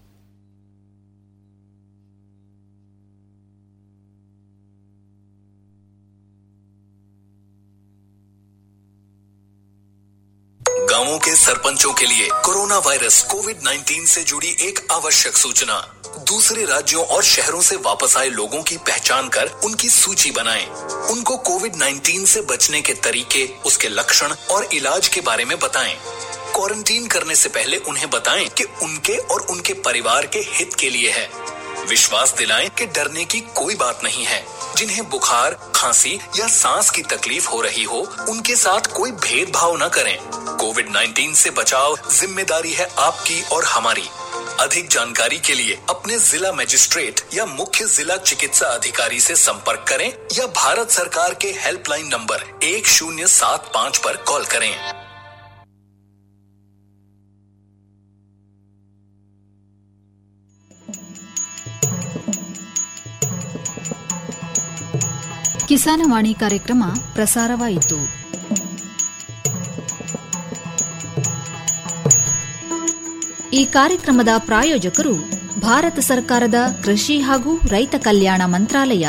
गांवों के सरपंचों के लिए कोरोना वायरस कोविड 19 से जुड़ी एक आवश्यक सूचना दूसरे राज्यों और शहरों से वापस आए लोगों की पहचान कर उनकी सूची बनाएं। उनको कोविड 19 से बचने के तरीके उसके लक्षण और इलाज के बारे में बताएं। क्वारंटीन करने से पहले उन्हें बताएं कि उनके और उनके परिवार के हित के लिए है विश्वास दिलाएं कि डरने की कोई बात नहीं है जिन्हें बुखार खांसी या सांस की तकलीफ हो रही हो उनके साथ कोई भेदभाव न करें कोविड 19 से बचाव जिम्मेदारी है आपकी और हमारी अधिक जानकारी के लिए अपने जिला मजिस्ट्रेट या मुख्य जिला चिकित्सा अधिकारी से संपर्क करें या भारत सरकार के हेल्पलाइन नंबर एक शून्य सात पाँच पर कॉल करें ಕಿಸಾನವಾಣಿ ಕಾರ್ಯಕ್ರಮ ಪ್ರಸಾರವಾಯಿತು ಈ ಕಾರ್ಯಕ್ರಮದ ಪ್ರಾಯೋಜಕರು ಭಾರತ ಸರ್ಕಾರದ ಕೃಷಿ ಹಾಗೂ ರೈತ ಕಲ್ಯಾಣ ಮಂತ್ರಾಲಯ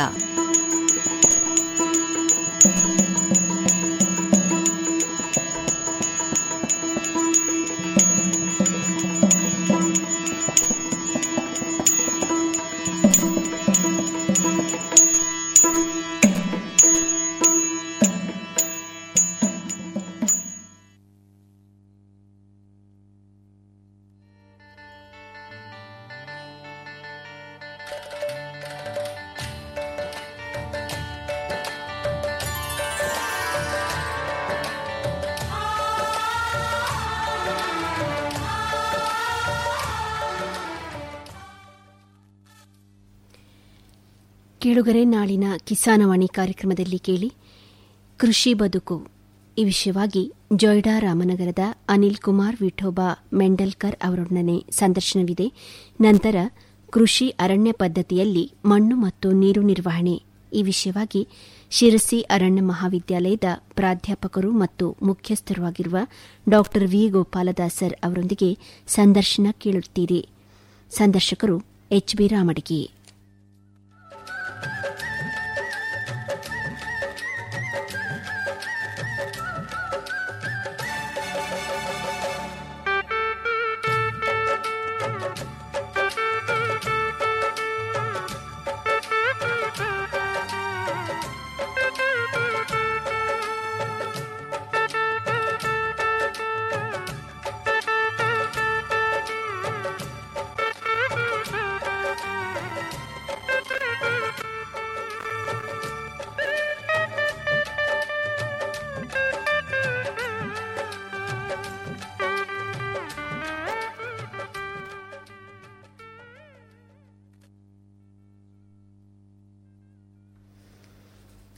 ಕೇಳುಗರೆ ನಾಳಿನ ಕಿಸಾನವಾಣಿ ಕಾರ್ಯಕ್ರಮದಲ್ಲಿ ಕೇಳಿ ಕೃಷಿ ಬದುಕು ಈ ವಿಷಯವಾಗಿ ಜೊಯ್ಡಾ ರಾಮನಗರದ ಅನಿಲ್ ಕುಮಾರ್ ವಿಠೋಬಾ ಮೆಂಡಲ್ಕರ್ ಅವರೊಡನೆ ಸಂದರ್ಶನವಿದೆ ನಂತರ ಕೃಷಿ ಅರಣ್ಯ ಪದ್ಧತಿಯಲ್ಲಿ ಮಣ್ಣು ಮತ್ತು ನೀರು ನಿರ್ವಹಣೆ ಈ ವಿಷಯವಾಗಿ ಶಿರಸಿ ಅರಣ್ಯ ಮಹಾವಿದ್ಯಾಲಯದ ಪ್ರಾಧ್ಯಾಪಕರು ಮತ್ತು ಮುಖ್ಯಸ್ಥರು ಆಗಿರುವ ಡಾ ವಿ ಗೋಪಾಲದಾಸರ್ ಅವರೊಂದಿಗೆ ಸಂದರ್ಶನ ಕೇಳುತ್ತೀರಿ ಸಂದರ್ಶಕರು ಎಚ್ಬಿ ರಾಮಡಿಗೆ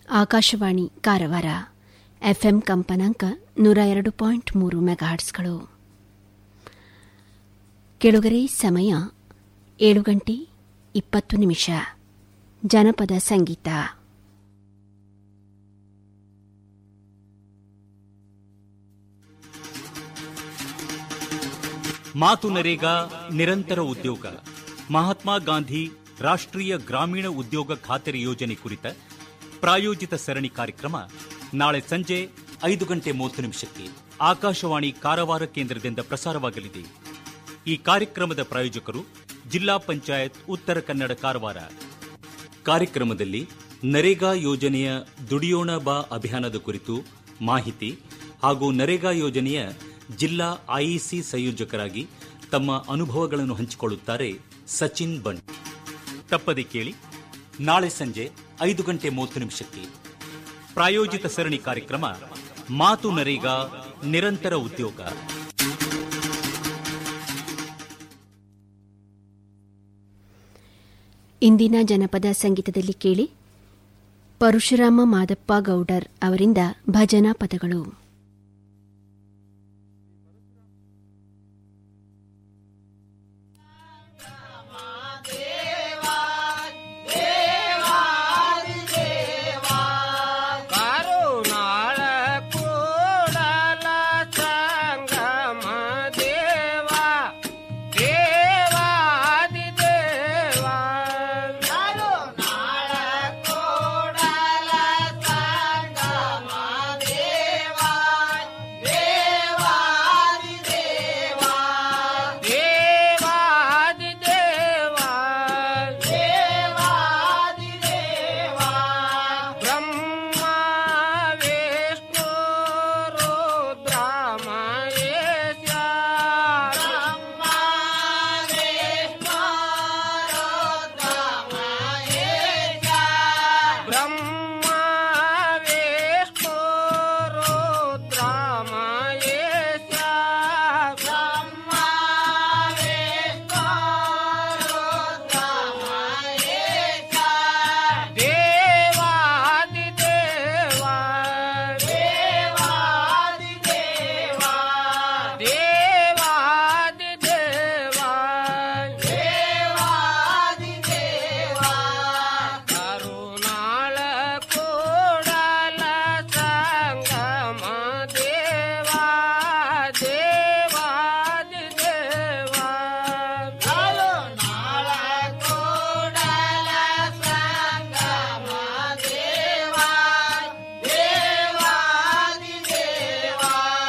ಆಕಾಶವಾಣಿ ಕಾರವಾರ ಎಫ್ಎಂ ಕಂಪನಾಂಕ ನೂರ ಎರಡು ಪಾಯಿಂಟ್ ಮೂರು ಮೆಗಾಹರ್ಟ್ಸ್ಗಳು ಕೆಳಗರೆ ಸಮಯ ಏಳು ಗಂಟೆ ಇಪ್ಪತ್ತು ನಿಮಿಷ ಜನಪದ ಸಂಗೀತ ಮಾತು ನರೇಗಾ ನಿರಂತರ ಉದ್ಯೋಗ ಮಹಾತ್ಮ ಗಾಂಧಿ ರಾಷ್ಟ್ರೀಯ ಗ್ರಾಮೀಣ ಉದ್ಯೋಗ ಖಾತರಿ ಯೋಜನೆ ಕುರಿತ ಪ್ರಾಯೋಜಿತ ಸರಣಿ ಕಾರ್ಯಕ್ರಮ ನಾಳೆ ಸಂಜೆ ಐದು ಗಂಟೆ ಮೂವತ್ತು ನಿಮಿಷಕ್ಕೆ ಆಕಾಶವಾಣಿ ಕಾರವಾರ ಕೇಂದ್ರದಿಂದ ಪ್ರಸಾರವಾಗಲಿದೆ ಈ ಕಾರ್ಯಕ್ರಮದ ಪ್ರಾಯೋಜಕರು ಜಿಲ್ಲಾ ಪಂಚಾಯತ್ ಉತ್ತರ ಕನ್ನಡ ಕಾರವಾರ ಕಾರ್ಯಕ್ರಮದಲ್ಲಿ ನರೇಗಾ ಯೋಜನೆಯ ದುಡಿಯೋಣ ಬಾ ಅಭಿಯಾನದ ಕುರಿತು ಮಾಹಿತಿ ಹಾಗೂ ನರೇಗಾ ಯೋಜನೆಯ ಜಿಲ್ಲಾ ಐಇಸಿ ಸಂಯೋಜಕರಾಗಿ ತಮ್ಮ ಅನುಭವಗಳನ್ನು ಹಂಚಿಕೊಳ್ಳುತ್ತಾರೆ ಸಚಿನ್ ಬಂಡ್ ತಪ್ಪದೆ ಕೇಳಿ ನಾಳೆ ಸಂಜೆ ಐದು ಗಂಟೆ ಮೂವತ್ತು ನಿಮಿಷಕ್ಕೆ ಪ್ರಾಯೋಜಿತ ಸರಣಿ ಕಾರ್ಯಕ್ರಮ ಮಾತು ನರೇಗಾ ನಿರಂತರ ಉದ್ಯೋಗ ಇಂದಿನ ಜನಪದ ಸಂಗೀತದಲ್ಲಿ ಕೇಳಿ ಪರಶುರಾಮ ಮಾದಪ್ಪ ಗೌಡರ್ ಅವರಿಂದ ಭಜನಾ ಪದಗಳು ಕರುಣಾಳ ಕೂಡಲ ಸಂಗಮ ದೇವ ದೇವಾದಿ ದೇವ ಕರುಣಾಳ ಕೂಡಲ ಸಂಗಮ ದೇವ ದೇವಾದಿ ದೇವ ದೇವಾದಿ ದೇವ ದೇವಾದಿ ದೇವ ಬ್ರಹ್ಮ ವಿಷ್ಣು ರುದ್ರ ಮಹೇಶ ಬ್ರಹ್ಮ ವಿಷ್ಣು ರುದ್ರ ಮಹೇಶ ಬ್ರಹ್ಮ ವಿಷ್ಣು ರುದ್ರ ಮಹೇಶ ಬ್ರಹ್ಮ ವಿಷ್ಣು ರುದ್ರ ಮಹೇಶ ದೇವಾದಿ ದೇವ ದೇವಾದಿ ದೇವ ದೇವಾದಿ ದೇವ ದೇವಾದಿ ದೇವ ಕರುಣಾಳ ಕೂಡಲ ಸಂಗಮ ದೇವ ದೇವಾದಿ ದೇವ ಕರುಣಾಳ ಕೂಡಲ ಸಂಗಮ ದೇವ ದೇವಾದಿ ದೇವ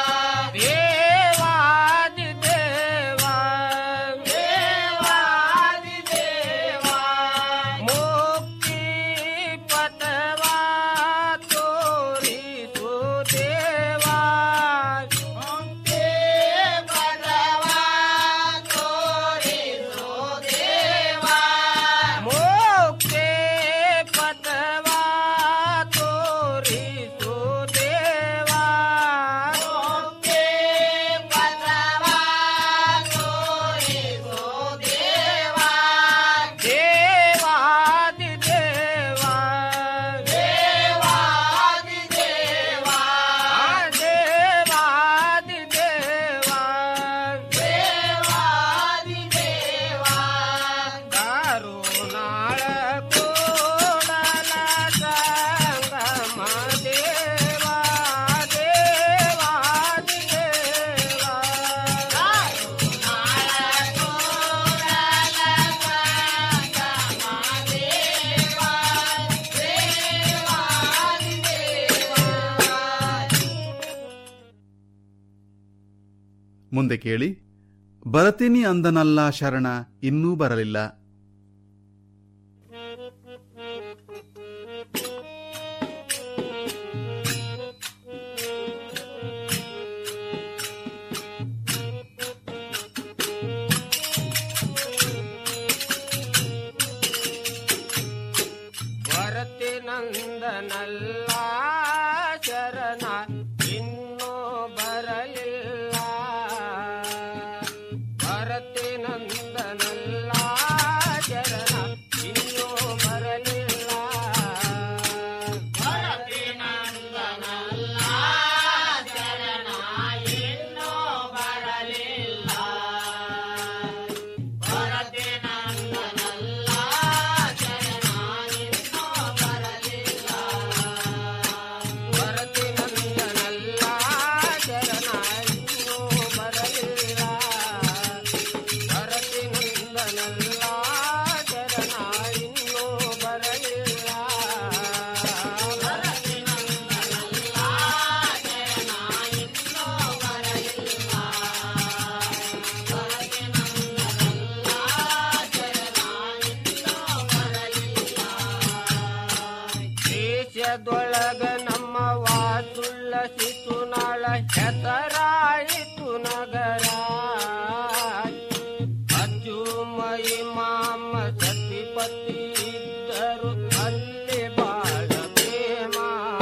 ದೇವಾದಿ ದೇವ ದೇವಾದಿ ದೇವ ಮುಕ್ತಿ ಪಥವ ತೋರಿಸು ದೇವ ಮುಕ್ತಿ ಪಥವ ತೋರಿಸು ದೇವ ಮುಕ್ತಿ ಪಥವ ತೋರಿಸು ದೇವ ಮುಕ್ತಿ ಪಥವ ತೋರಿಸು ದೇವ ದೇವಾದಿ ದೇವ ದೇವಾದಿ ದೇವ ದೇವಾದಿ ದೇವ ದೇವಾದಿ ದೇವ ಕರುಣಾಳ ಕೂಡಲ ಸಂಗಮ ದೇವ ದೇವಾದಿ ದೇವ ಕರುಣಾಳ ಕೂಡಲ ಸಂಗಮ ದೇವ ದೇವಾದಿ ಮುಂದೆ ಕೇಳಿ ಬರತೀನಿ ಅಂದನಲ್ಲ ಶರಣ ಇನ್ನೂ ಬರಲಿಲ್ಲ ಭರತಿ ನಂದನಲ್ಲ ಶರಣ ಇನ್ನೂ ಬರಲಿಲ್ಲ ಭರತಿ ನಂದನಲ್ಲ ಶರಣ ಇನ್ನೂ ಬರಲಿಲ್ಲ ಭರತಿ ದೇಶದೊಳಗ ನಮ್ಮ ವಾಸುಳ್ಳ ಸಿತುನಾಳ ಹೆಸರಾಯಿತು ನಗರ ಅಜ್ಜು ಮೈ ಮಾಮ ಸತಿಪತಿ ಇದ್ದರು ಅಲ್ಲಿ ಬಾಳ ಪ್ರೇಮ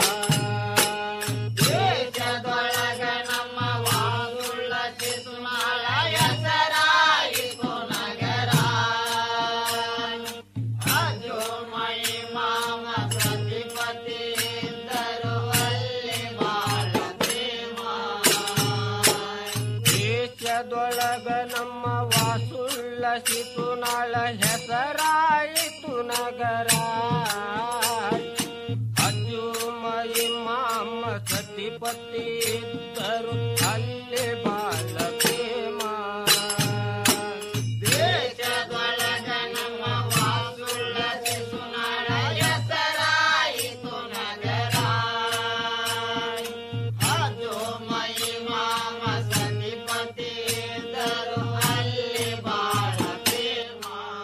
ದೇಶದೊಳಗ ನಮ್ಮ ವಾಸುಳ್ಳ ಶಿಶುನಾಳ ಹೆಸರಾಯಿತು ನಗರ ಅಜೋ ಮೈ ಮಾಮ ಪ್ರತಿಪತಿ ಇದ್ದರು ಅಲ್ಲಿ ಬಾಳ ಪ್ರೇಮ ದೇಶದೊಳಗ ನಮ್ಮ ವಾಸುಳ್ಳ ಸಿತುನಾಳ ಹೆಸರಾಯಿತು ನಗರ ಅಜ್ಜು ಮೈ ಮಾಮ ಸತಿಪತಿ ಇದ್ದರು ಅಲ್ಲಿ ಬಾಳ ಪ್ರೇಮ ದೇಶದೊಳಗ ನಮ್ಮ ವಾಸುಳ್ಳ ಶಿಶುನಾಳ ಹೆಸರಾಯಿತು ನಗರ ಅಜೋ ಮೈ ಮಾಮ ಸತಿಪತಿ ಇದ್ದರು ಅಲ್ಲಿ ಬಾಳ ಪ್ರೇಮ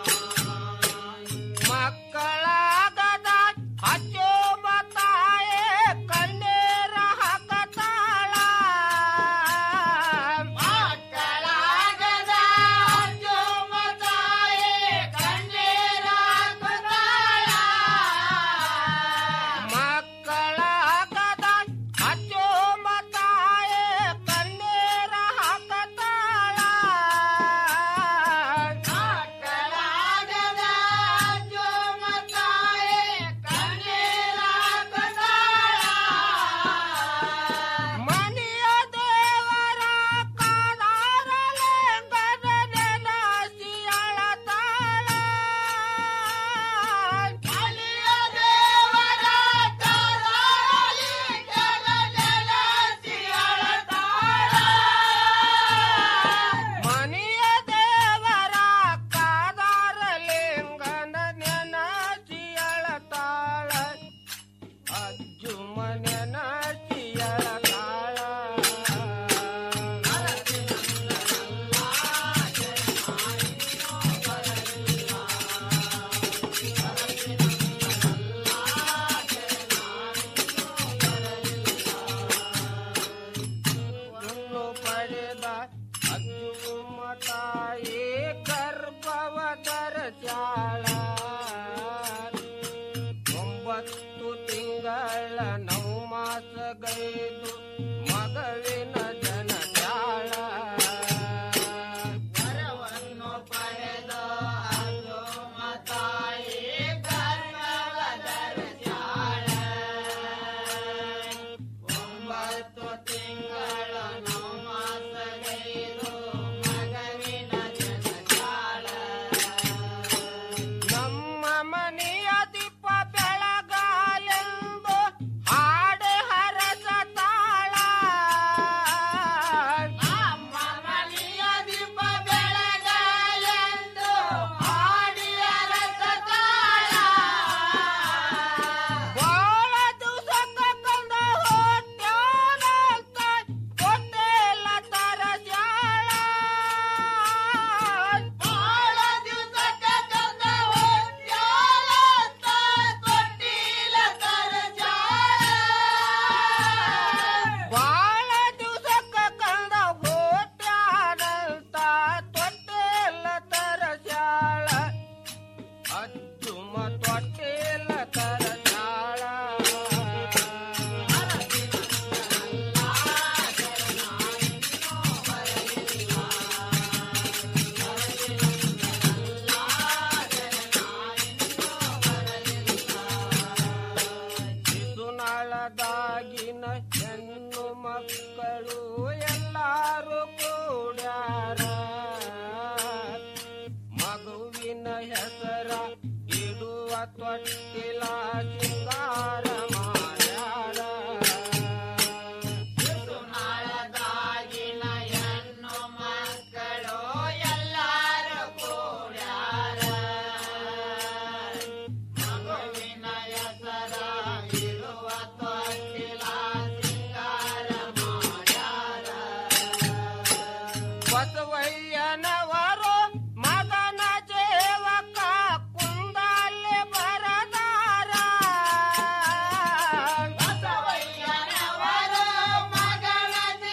ಮಕ್ಕಳಾಗದ ಅಚ್ಚೋ ಮತಾಯೇ ಕಣ್ಣೀರ ಹಾಕತಾಳ ಮಕ್ಕಳಾಗದ ಅಜ್ಜೋ ಮತಾಯೇ ಕಣ್ಣೀರ ಹಾಕುತ್ತಾಳ. ಮಕ್ಕಳಾಗದ ಅಚ್ಚೋ ಮತಾಯೇ ಕಣ್ಣೀರ ಹಾಕತಾಳ ಮಕ್ಕಳಾಗದ ಅಜ್ಜೋ ಮತಾಯೇ ಕಣ್ಣೀರ ಹಾಕುತ್ತಾಳ. ಮನೆಯ ದೇವರ ಕಾದಾರಲೆ ಗದನೆನ ಸಿಯಳತಾಳ ಮನೆಯ ದೇವರ ಕಾದಾರಲಿ ಗಗನದ ಸಿಯಳತಾಳ. ಮನೆಯ ದೇವರ ಕಾದಾರಲಿಂಗನ ನೆನಚಿಯಳತಾಳ ಅಜ್ಜು ಮನೆನ ಚಿಯಳತಾಳ ಹುಣ್ಣು ಪಡೆದ ಅಜ್ಜು ಮತಾಯಿ ಗರ್ಭವದರ ಚಾಳ ಒಂಬತ್ತು ತಿಂಗಳ ನವ ಮಾಸಗೈದು ಮಗಳಿನ ಜನ ಚಾಳ ವರವನ್ನು ಪಡೆದ ಅಜ್ಜೋ ಮತಾಯಿ ಗರ್ಭವದರ ಜಾಳ. ಒಂಬತ್ತು ತಿಂಗಳ ನವಮಾಸಗೈದು ಮಗವಿನ ಜನಜಾಳ. ನಮ್ಮ ಮನೆಯ ದೀಪ ಬೆಳಗಾಲೆಂದು ಹಾಡೆ ಹರಸ ತಾಳ ನಮ್ಮ ಮನೆಯ ದೀಪ ಬೆಳಗಾಲೆಂದು ಹಾಡಿ ಅರಸ ತಾಳ. ಬಾಳ ದಿವಸಕ್ಕ ಕಂದ ಹೊಟ್ಯಾನಂತ ಕೊಟ್ಟೆಲ್ಲ ತರ ಜಾಳ ಬಾಳ ದಿವ್ಸಕ್ಕ ಕಂದ ಹೊಟ್ಯಾನಂತ ಕೊಟ್ಟಿಲ್ಲ ತರ ಜಾಳ. ಬಾಳ ದಿವಸಕ್ಕ ಕಂದ ಹೊಟ್ಯಾನಂತ ತೊಟ್ಟೆಲ್ಲ ತರ ಜಾಳ ಅಜ್ಜುಮ ತೊಟ್ಟೆಲ್ಲ ತರ ಜಾಳ ಶಿಶುನಾಳದಾಗಿನ ಹೆಣ್ಣು ಮಕ್ಕಳು ಎಲ್ಲಾರು ಕೂಡ್ಯಾರ ಮಗುವಿನ ಹೆಸರ ಇಡುವ ತೊಟ್ಟಿಲಾಗಿ